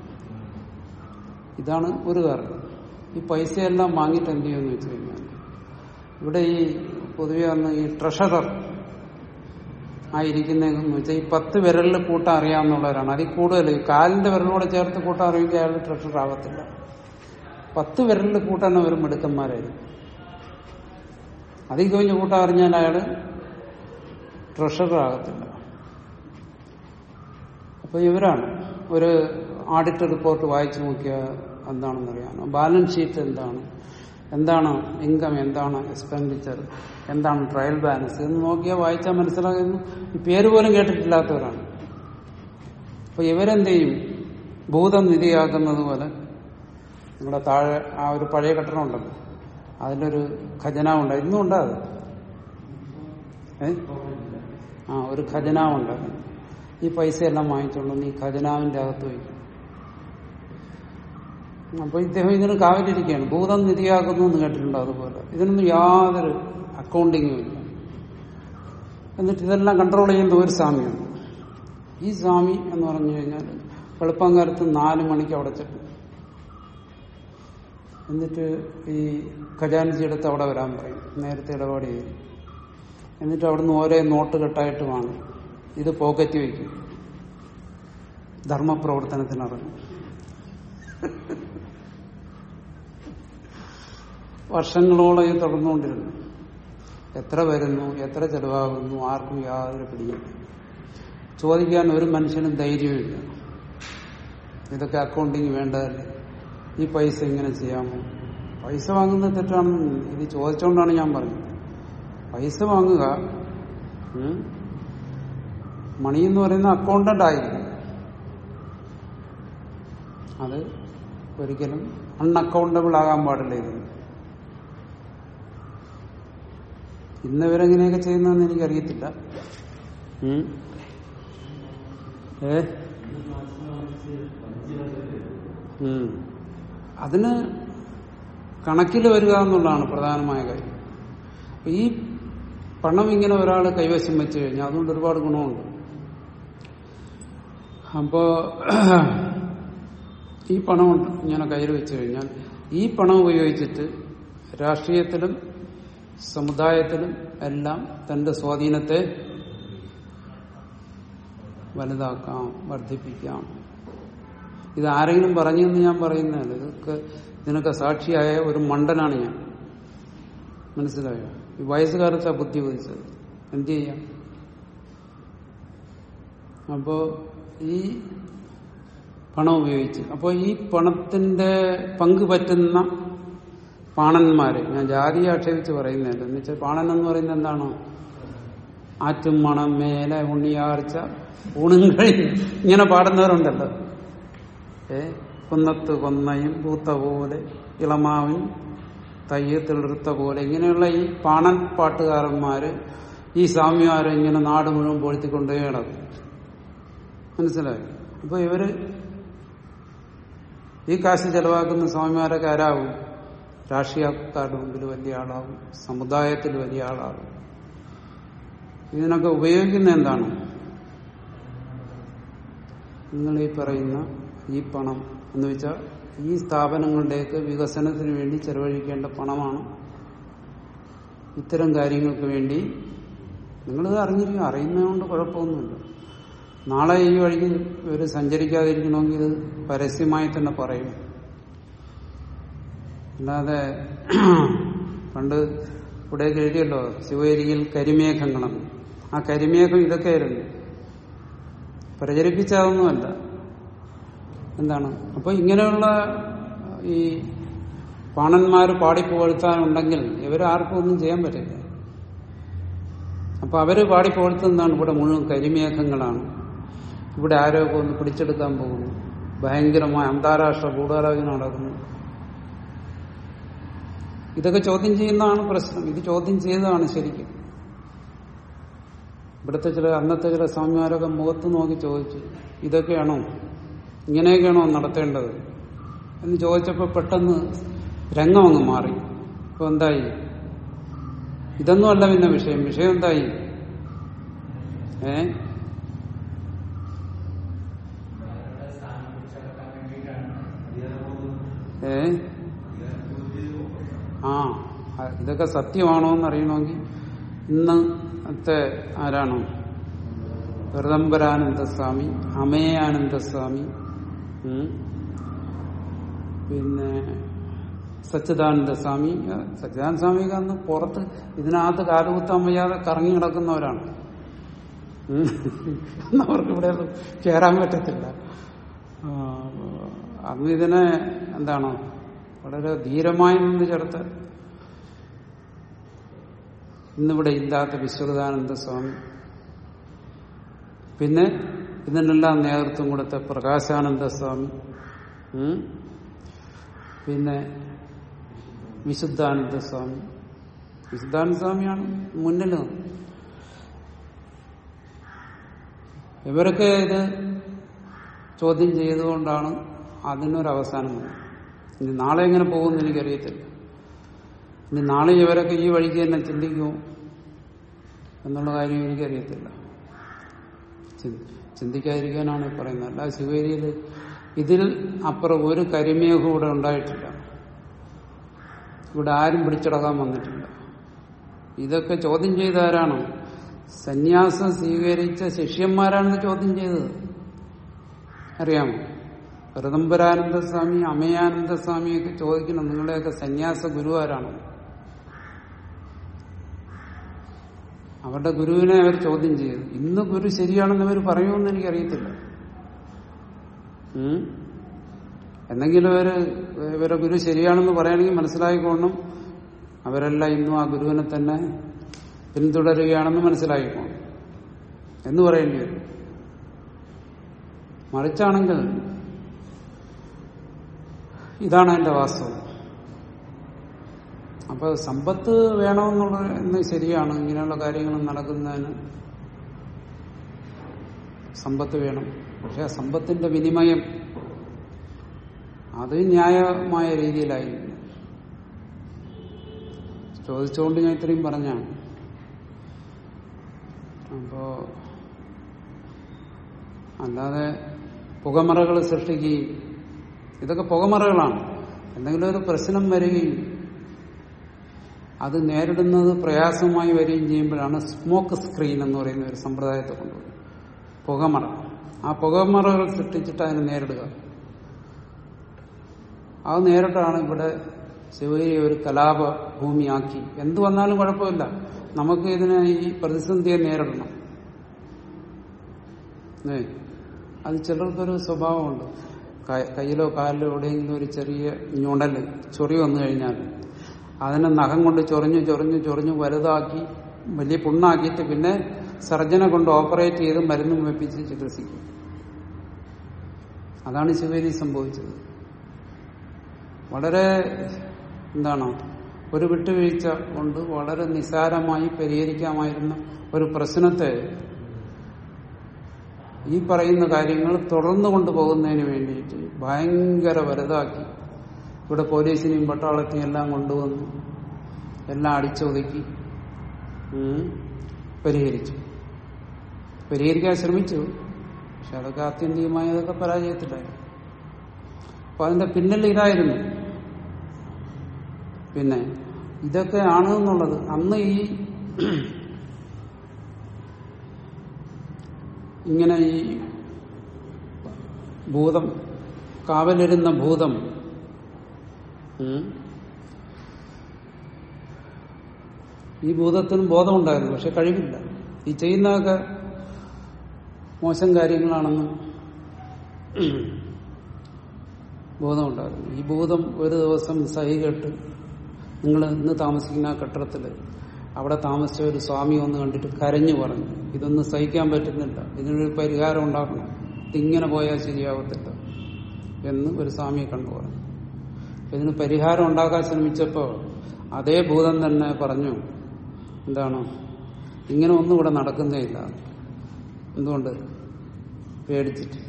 ഇതാണ് ഒരു കാരണം ഈ പൈസയെല്ലാം വാങ്ങിയിട്ട് എന്ത് ചെയ്യുമെന്ന് വെച്ച് കഴിഞ്ഞാൽ ഇവിടെ ഈ പൊതുവെ അന്ന് ഈ ട്രഷറർ ആയിരിക്കുന്നതെന്ന് വെച്ചാൽ ഈ പത്ത് വിരലിൽ കൂട്ടാൻ അറിയാവുന്നവരാണ് അതിൽ കൂടുതൽ ഈ കാലിന്റെ വിരലോടെ ചേർത്ത് കൂട്ടാൻ അറിയുമെങ്കിൽ അയാൾ ട്രഷറർ ആവത്തില്ല പത്ത് വിരലിൽ കൂട്ടാൻ അവർ മിടുക്കന്മാരായിരിക്കും അതിൽ കഴിഞ്ഞ് കൂട്ടാൻ അറിഞ്ഞാൽ അയാള് ട്രഷറർ ആകത്തില്ല അപ്പൊ ഇവരാണ് ഒരു ആഡിറ്റ് റിപ്പോർട്ട് വായിച്ചു നോക്കിയാൽ എന്താണെന്നറിയാം ബാലൻസ് ഷീറ്റ് എന്താണ് എന്താണ് ഇൻകം എന്താണ് എക്സ്പെൻഡിച്ചർ എന്താണ് ട്രയൽ ബാലൻസ് എന്ന് നോക്കിയാൽ വായിച്ചാൽ മനസ്സിലാകുന്നു ഈ പേര് പോലും കേട്ടിട്ടില്ലാത്തവരാണ് അപ്പൊ ഇവരെന്ത് ചെയ്യും ഭൂതം നിധിയാക്കുന്നത് പോലെ നിങ്ങളുടെ താഴെ ആ ഒരു പഴയ കെട്ടിടം ഉണ്ടല്ലോ അതിലൊരു ഖജനാവുണ്ട് ഇന്നും ഉണ്ടാത് ഏ ആ ഒരു ഖജനാവുണ്ട് ഈ പൈസ എല്ലാം വാങ്ങിച്ചോണ്ട് വന്ന് ഈ ഖജനാവിന്റെ അകത്ത് വയ്ക്കും അപ്പൊ ഇദ്ദേഹം ഇതിന് കാവലിരിക്കുകയാണ് ഭൂതം നിധിയാക്കുന്നു എന്ന് കേട്ടിട്ടുണ്ടോ അതുപോലെ ഇതിനൊന്നും യാതൊരു അക്കൗണ്ടിങ്ങും ഇല്ല എന്നിട്ട് ഇതെല്ലാം കൺട്രോൾ ചെയ്യുന്ന ഒരു സ്വാമിയാണ് ഈ സ്വാമി എന്ന് പറഞ്ഞു കഴിഞ്ഞാൽ വെളുപ്പാങ്കാലത്ത് നാല് മണിക്ക് അവിടെ ചെല്ലും എന്നിട്ട് ഈ ഖജാൻജി എടുത്ത് അവിടെ വരാൻ പറയും നേരത്തെ ഇടപാട് ചെയ്യും എന്നിട്ട് അവിടുന്ന് ഓരോ നോട്ട് കെട്ടായിട്ട് വാങ്ങും ഇത് പോക്കറ്റ് വയ്ക്കും ധർമ്മപ്രവർത്തനത്തിനിറങ്ങും വർഷങ്ങളോളം ഇത് തുടർന്നുകൊണ്ടിരുന്നു എത്ര വരുന്നു എത്ര ചെലവാകുന്നു ആർക്കും യാതൊരു പിടിയില്ല ചോദിക്കാൻ ഒരു മനുഷ്യനും ധൈര്യമില്ല ഇതൊക്കെ അക്കൗണ്ടിങ് വേണ്ടതല്ലേ ഈ പൈസ ഇങ്ങനെ ചെയ്യാമോ പൈസ വാങ്ങുന്നത് തെറ്റാണെന്ന് ഇത് ചോദിച്ചുകൊണ്ടാണ് ഞാൻ പറഞ്ഞത് പൈസ വാങ്ങുക ഉം, മണി എന്ന് പറയുന്ന അക്കൗണ്ടന്റ് ആയിരിക്കും അത് ഒരിക്കലും അൺഅക്കൗണ്ടബിൾ ആകാൻ പാടില്ല ഇതിന് ഇന്ന് ഇവരെങ്ങനെയൊക്കെ ചെയ്യുന്നതെന്ന് എനിക്കറിയത്തില്ല ഉം. ഏ ഉം. അതിന് കണക്കിൽ വരിക എന്നുള്ളതാണ് പ്രധാനമായ കാര്യം അപ്പൊ ഈ പണം ഇങ്ങനെ ഒരാൾ കൈവശം വെച്ച് കഴിഞ്ഞാൽ അതുകൊണ്ട് ഒരുപാട് ഗുണമുണ്ട് അപ്പോ ഈ പണം ഇങ്ങനെ കയ്യിൽ വെച്ച് കഴിഞ്ഞാൽ ഈ പണം ഉപയോഗിച്ചിട്ട് രാഷ്ട്രീയത്തിലും സമുദായത്തിലും എല്ലാം തന്റെ സ്വാധീനത്തെ വലുതാക്കാം വർദ്ധിപ്പിക്കാം ഇത് ആരെങ്കിലും പറഞ്ഞെന്ന് ഞാൻ പറയുന്നതല്ല ഇതൊക്കെ ഇതിനൊക്കെ സാക്ഷിയായ ഒരു മണ്ടനാണ് ഞാൻ മനസ്സിലായോ ഈ വയസ്സുകാലത്താ ബുദ്ധി ഉദിച്ചത് എന്ത് ചെയ്യാം അപ്പോ ഈ പണം ഉപയോഗിച്ച് അപ്പോൾ ഈ പണത്തിന്റെ പങ്ക് പറ്റുന്ന പാണന്മാര് ഞാൻ ജാതിയെ ആക്ഷേപിച്ച് പറയുന്നതല്ല എന്ന് വെച്ചാൽ പാണൻ എന്ന് പറയുന്നത് എന്താണോ ആറ്റും മണം മേലെ ഉണ്ണിയാർച്ച ഊണും കഴിഞ്ഞ് ഇങ്ങനെ പാടുന്നവരുണ്ടല്ലോ ഏ കുന്നത്ത് കൊന്നയും പൂത്ത പോലെ ഇളമാവിൻ തയ്യ തിളിർത്ത പോലെ ഇങ്ങനെയുള്ള ഈ പാണൻ പാട്ടുകാരന്മാര് ഈ സ്വാമിമാരെ ഇങ്ങനെ നാട് മുഴുവൻ പൊഴുത്തിക്കൊണ്ടേ കിടക്കും മനസ്സിലായി അപ്പൊ ഇവര് ഈ കാശ് ചെലവാക്കുന്ന സ്വാമിമാരൊക്കെ ആരാവും രാഷ്ട്രീയക്കാരുടെ മുമ്പിൽ വലിയ ആളാവും സമുദായത്തിൽ വലിയ ആളാവും ഇതിനൊക്കെ ഉപയോഗിക്കുന്ന എന്താണ് നിങ്ങൾ ഈ പറയുന്ന ഈ പണം എന്ന് വെച്ചാൽ ഈ സ്ഥാപനങ്ങളുടെയൊക്കെ വികസനത്തിന് വേണ്ടി ചെലവഴിക്കേണ്ട പണമാണ് ഇത്തരം കാര്യങ്ങൾക്ക് വേണ്ടി നിങ്ങളിത് അറിഞ്ഞിരിക്കും അറിയുന്നതുകൊണ്ട് കുഴപ്പമൊന്നുമില്ല നാളെ ഈ വഴിക്ക് ഇവർ സഞ്ചരിക്കാതിരിക്കണമെങ്കിൽ ഇത് പരസ്യമായി തന്നെ പറയും അല്ലാതെ പണ്ട് ഇവിടെ എഴുതിയല്ലോ ശിവഗിരിയിൽ കരിമേഘങ്ങളെന്ന് ആ കരിമേഘം ഇതൊക്കെയായിരുന്നു പ്രചരിപ്പിച്ചതൊന്നുമല്ല എന്താണ് അപ്പൊ ഇങ്ങനെയുള്ള ഈ പാണന്മാർ പാടിപ്പുകഴ്ത്താനുണ്ടെങ്കിൽ ഇവരാർക്കും ഒന്നും ചെയ്യാൻ പറ്റില്ല അപ്പൊ അവര് പാടിപ്പുകഴ്ത്തുന്നതാണ് ഇവിടെ മുഴുവൻ കരിമേഘങ്ങളാണ് ഇവിടെ ആരോഗ്യം ഒന്ന് പിടിച്ചെടുക്കാൻ പോകുന്നു ഭയങ്കരമായ അന്താരാഷ്ട്ര ഗൂഢാലോചന നടക്കുന്നു ഇതൊക്കെ ചോദ്യം ചെയ്യുന്നതാണ് പ്രശ്നം ഇത് ചോദ്യം ചെയ്തതാണ് ശരിക്കും ഇവിടുത്തെ ചില അന്നത്തെ ചില സ്വാമിമാരൊക്കെ മുഖത്ത് നോക്കി ചോദിച്ചു ഇതൊക്കെയാണോ ഇങ്ങനെയൊക്കെയാണോ നടത്തേണ്ടത് എന്ന് ചോദിച്ചപ്പോൾ പെട്ടെന്ന് രംഗം അങ്ങ് മാറി ഇപ്പൊ എന്തായി ഇതൊന്നും അല്ല പിന്നെ വിഷയം വിഷയം എന്തായി ഏ ഏ ആ ഇതൊക്കെ സത്യമാണോ എന്ന് അറിയണമെങ്കിൽ ഇന്നത്തെ ആരാണോ ഋതംബരാനന്ദസ്വാമി അമേയാനന്ദസ്വാമി ഉം. പിന്നെ സച്ചിദാനന്ദ സ്വാമി സച്ചിദാനന്ദ സ്വാമിക്ക് അന്ന് പുറത്ത് ഇതിനകത്ത് കാലുകുത്താൻ വയ്യാതെ കറങ്ങി കിടക്കുന്നവരാണ് ഉം. അവർക്ക് ഇവിടെ ഒന്നും കയറാൻ പറ്റത്തില്ല ആ, അന്ന് ഇതിനെ എന്താണ് വളരെ ധീരമായി നിന്ന് ചേർത്ത് ഇന്നിവിടെ ഇല്ലാത്ത വിശ്വനാനന്ദ സ്വാമി പിന്നെ ഇതിനെല്ലാം നേതൃത്വം കൊടുത്ത പ്രകാശാനന്ദ സ്വാമി ഉം. പിന്നെ വിശുദ്ധാനന്ദ സ്വാമി വിശുദ്ധാനന്ദ സ്വാമിയാണ് മുന്നിൽ നിന്നത്. ഇവരൊക്കെ ഇത് ചോദ്യം ചെയ്തുകൊണ്ടാണ് അതിനൊരു അവസാനം വന്നത് ഇനി നാളെ എങ്ങനെ പോകുമെന്ന് എനിക്കറിയത്തില്ല ഇനി നാളെ ഇവരൊക്കെ ഈ വഴിക്ക് തന്നെ ചിന്തിക്കുമോ എന്നുള്ള കാര്യം എനിക്കറിയത്തില്ല ചി- ചിന്തിക്കാതിരിക്കാനാണ് ഈ പറയുന്നത് അല്ല ശിവേരിയിൽ ഇതിൽ അപ്പുറം ഒരു കരിമേഘവും ഇവിടെ ഉണ്ടായിട്ടില്ല ഇവിടെ ആരും പിടിച്ചടക്കാൻ വന്നിട്ടില്ല ഇതൊക്കെ ചോദ്യം ചെയ്ത ആരാണ് സന്യാസം സ്വീകരിച്ച ശിഷ്യന്മാരാണ് ചോദ്യം ചെയ്തത് അറിയാമോ ഋതംബരാനന്ദ സ്വാമി അമയാനന്ദ സ്വാമിയൊക്കെ ചോദിക്കണം നിങ്ങളുടെയൊക്കെ സന്യാസ ഗുരു ആരാണ് അവരുടെ ഗുരുവിനെ അവർ ചോദ്യം ചെയ്തു ഇന്ന് ഗുരു ശരിയാണെന്ന് അവർ പറയുമെന്ന് എനിക്കറിയത്തില്ല ഉം? എന്തെങ്കിലും അവര് ഇവരെ ഗുരു ശരിയാണെന്ന് പറയുകയാണെങ്കിൽ മനസ്സിലായിക്കോണം അവരെല്ലാം ഇന്നും ആ ഗുരുവിനെ തന്നെ പിന്തുടരുകയാണെന്ന് മനസ്സിലായിക്കോണം എന്ന് പറയേണ്ടി വരും മറിച്ചാണെങ്കിൽ ഇതാണ് എന്റെ വാസ്തവം അപ്പൊ സമ്പത്ത് വേണമെന്നുള്ള എന്ന് ശരിയാണ് ഇങ്ങനെയുള്ള കാര്യങ്ങൾ നടക്കുന്നതിന് സമ്പത്ത് വേണം പക്ഷെ ആ സമ്പത്തിന്റെ വിനിമയം അത് ന്യായമായ രീതിയിലായിരിക്കും ചോദിച്ചുകൊണ്ട് ഞാൻ ഇത്രയും പറഞ്ഞാണ് അപ്പോ അല്ലാതെ പുകമറകൾ സൃഷ്ടിക്കുകയും ഇതൊക്കെ പുകമറകളാണ് എന്തെങ്കിലും ഒരു പ്രശ്നം വരികയും അത് നേരിടുന്നത് പ്രയാസമായി വരികയും ചെയ്യുമ്പോഴാണ് സ്മോക്ക് സ്ക്രീൻ എന്ന് പറയുന്ന ഒരു സമ്പ്രദായത്തെ കൊണ്ടുവരുന്നത് പുകമറ ആ പുകമറകൾ സൃഷ്ടിച്ചിട്ട് അതിനെ നേരിടുക അത് നേരിട്ടാണ് ഇവിടെ ശിവഗിരി ഒരു കലാപ ഭൂമിയാക്കി എന്ത് വന്നാലും കുഴപ്പമില്ല നമുക്ക് ഇതിനെ ഈ പ്രതിസന്ധിയെ നേരിടണം ഏ അത് ചിലർക്കൊരു സ്വഭാവമുണ്ട് ക- കയ്യിലോ കാലിലോ എവിടെയെങ്കിലും ഒരു ചെറിയ ഞുണല് ചൊറി വന്നു കഴിഞ്ഞാൽ അതിനെ നഖം കൊണ്ട് ചൊറിഞ്ഞ് ചൊറിഞ്ഞ് ചൊറിഞ്ഞ് വലുതാക്കി വലിയ പുണ്ണാക്കിയിട്ട് പിന്നെ സർജനെ കൊണ്ട് ഓപ്പറേറ്റ് ചെയ്ത് മരുന്നും വെപ്പിച്ച് ചികിത്സിക്കും അതാണ് ശിവേരി സംഭവിച്ചത് വളരെ എന്താണ് ഒരു വിട്ടുവീഴ്ച കൊണ്ട് വളരെ നിസാരമായി പരിഹരിക്കാമായിരുന്ന ഒരു പ്രശ്നത്തെ ഈ പറയുന്ന കാര്യങ്ങൾ തുടർന്നു കൊണ്ടുപോകുന്നതിന് വേണ്ടിയിട്ട് ഭയങ്കര വലുതാക്കി ഇവിടെ പോലീസിനെയും പട്ടാളത്തെയും എല്ലാം കൊണ്ടുവന്നു എല്ലാം അടിച്ചൊതുക്കി ഉം, പരിഹരിച്ചു പരിഹരിക്കാൻ ശ്രമിച്ചു പക്ഷെ അതൊക്കെ ആത്യന്തികമായി അതൊക്കെ പരാജയത്തിലായി അപ്പൊ അതിന്റെ പിന്നിൽ ഇതായിരുന്നു പിന്നെ ഇതൊക്കെ ആണ് എന്നുള്ളത് അന്ന് ഈ ഇങ്ങനെ ഈ ഭൂതം കാവലിരുന്ന ഭൂതം ഉം, ഈ ഭൂതത്തിനും ബോധമുണ്ടായിരുന്നു പക്ഷെ കഴിവില്ല ഈ ചെയ്യുന്നതൊക്കെ മോശം കാര്യങ്ങളാണെന്നും ബോധമുണ്ടായിരുന്നു ഈ ഭൂതം ഒരു ദിവസം സഹി കേട്ട് നിങ്ങൾ ഇന്ന് താമസിക്കുന്ന ആ കെട്ടിടത്തിൽ അവിടെ താമസിച്ച ഒരു സ്വാമി ഒന്ന് കണ്ടിട്ട് കരഞ്ഞു പറഞ്ഞു ഇതൊന്നും സഹിക്കാൻ പറ്റുന്നില്ല ഇതിനൊരു പരിഹാരം ഉണ്ടാക്കണം ഇതിങ്ങനെ പോയാൽ ശരിയാവത്തില്ല എന്ന് ഒരു സ്വാമിയെ കണ്ടു പറഞ്ഞു ഇതിന് പരിഹാരം ഉണ്ടാക്കാൻ ശ്രമിച്ചപ്പോൾ അതേ ഭൂതം തന്നെ പറഞ്ഞു എന്താണ് ഇങ്ങനെ ഒന്നും ഇവിടെ നടക്കുന്നേ ഇല്ല എന്തുകൊണ്ട് പേടിച്ചിട്ട്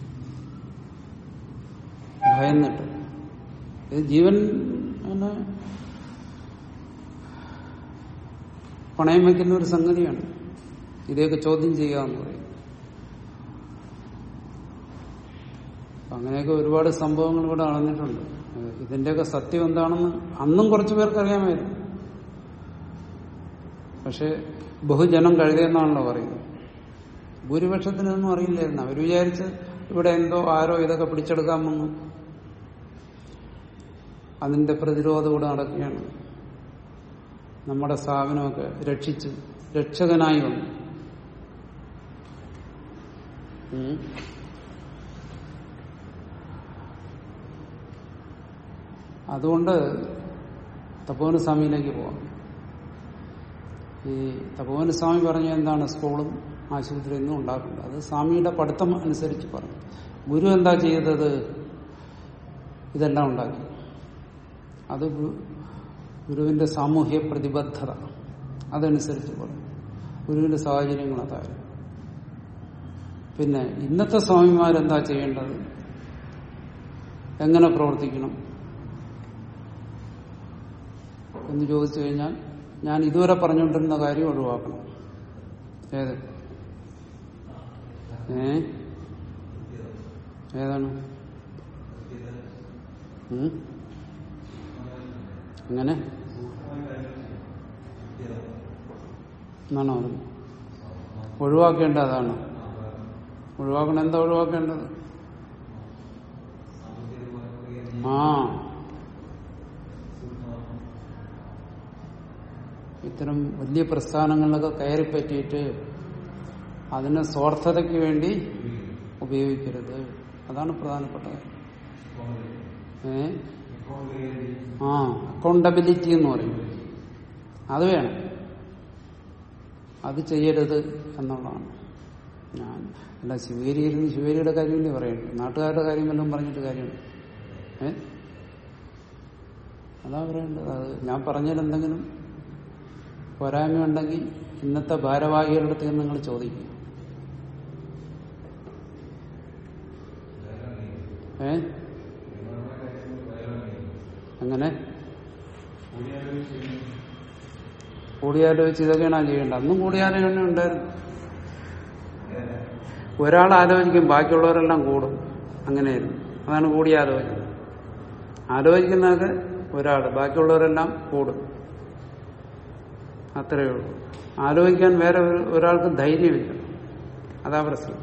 ഭയന്നിട്ട് ഇത് ജീവൻ പിന്നെ പണയം വയ്ക്കുന്ന ഒരു സംഗതിയാണ് ഇതൊക്കെ ചോദ്യം ചെയ്യുക എന്ന് പറയും അപ്പൊ അങ്ങനെയൊക്കെ ഒരുപാട് സംഭവങ്ങൾ ഇവിടെ നടന്നിട്ടുണ്ട് ഇതിന്റെയൊക്കെ സത്യം എന്താണെന്ന് അന്നും കുറച്ചു പേർക്ക് അറിയാമായിരുന്നു പക്ഷെ ബഹുജനം കഴുതിയെന്നാണല്ലോ പറയുന്നത് ഭൂരിപക്ഷത്തിനൊന്നും അറിയില്ലായിരുന്നു അവർ വിചാരിച്ച് ഇവിടെ എന്തോ ആരോ ഇതൊക്കെ പിടിച്ചെടുക്കാൻ വന്നു അതിന്റെ പ്രതിരോധം ഇവിടെ നടക്കുകയാണ് നമ്മുടെ സ്ഥാപനമൊക്കെ രക്ഷിച്ചു രക്ഷകനായി വന്നു ഉം. അതുകൊണ്ട് തപോന സ്വാമിയിലേക്ക് പോവാം ഈ തപോവന സ്വാമി പറഞ്ഞ എന്താണ് സ്കൂളും ആശുപത്രിയൊന്നും ഉണ്ടാക്കുന്നത് അത് സ്വാമിയുടെ പഠിത്തം അനുസരിച്ച് പറഞ്ഞു ഗുരു എന്താ ചെയ്തത് ഇതെല്ലാം ഉണ്ടാക്കി അത് ഗു- ഗുരുവിന്റെ സാമൂഹ്യ പ്രതിബദ്ധത അതനുസരിച്ച് പറഞ്ഞു ഗുരുവിന്റെ സാഹചര്യങ്ങൾ അതായിരുന്നു പിന്നെ ഇന്നത്തെ സ്വാമിമാരെന്താ ചെയ്യേണ്ടത് എങ്ങനെ പ്രവർത്തിക്കണം എന്ന് ചോദിച്ചു കഴിഞ്ഞാൽ ഞാൻ ഇതുവരെ പറഞ്ഞുകൊണ്ടിരുന്ന കാര്യം ഒഴിവാക്കണം ഏത് ഏ ഏതാണ് ഉം? അങ്ങനെ എന്നാണോ പറഞ്ഞത് ഒഴിവാക്കേണ്ട അതാണ് ഒഴിവാക്കണം എന്താ ഒഴിവാക്കേണ്ടത് ആ ഇത്തരം വലിയ പ്രസ്ഥാനങ്ങളിലൊക്കെ കയറി പറ്റിയിട്ട് അതിനെ സ്വാർത്ഥതയ്ക്ക് വേണ്ടി ഉപയോഗിക്കരുത് അതാണ് പ്രധാനപ്പെട്ട കാര്യം ഏ ആ അക്കൗണ്ടബിലിറ്റി എന്ന് പറയും അത് വേണം അത് ചെയ്യരുത് എന്നുള്ളതാണ് ഞാൻ അല്ല ശിവേരി ഇരുന്ന് ശിവേരിയുടെ കാര്യമല്ലേ പറയുന്നത് നാട്ടുകാരുടെ കാര്യം വല്ലതും പറഞ്ഞിട്ട് കാര്യമുണ്ട് ഏ അതാ പറയേണ്ടത് അത് ഞാൻ പറഞ്ഞതിൽ എന്തെങ്കിലും പോരായ്മ ഉണ്ടെങ്കിൽ ഇന്നത്തെ ഭാരവാഹികളുടെ അടുത്ത് നിങ്ങൾ ചോദിക്കും ഏ എങ്ങനെ കൂടിയാലോചിച്ച് ഇതൊക്കെയാണ് ചെയ്യേണ്ടത് അന്നും കൂടിയാലോചന ഉണ്ടായിരുന്നു ഒരാൾ ആലോചിക്കും ബാക്കിയുള്ളവരെല്ലാം കൂടും അങ്ങനെയായിരുന്നു അതാണ് കൂടിയാലോചന ആലോചിക്കുന്നതൊക്കെ ഒരാൾ ബാക്കിയുള്ളവരെല്ലാം കൂടും അത്രയേ ഉള്ളൂ ആലോചിക്കാൻ വേറെ ഒരു- ഒരാൾക്ക് ധൈര്യമില്ല അതാ പ്രശ്നം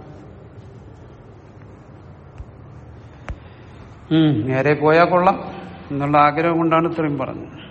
ഉം, നേരെ പോയാൽ കൊള്ളാം എന്നുള്ള ആഗ്രഹം കൊണ്ടാണ് ഇത്രയും പറഞ്ഞത്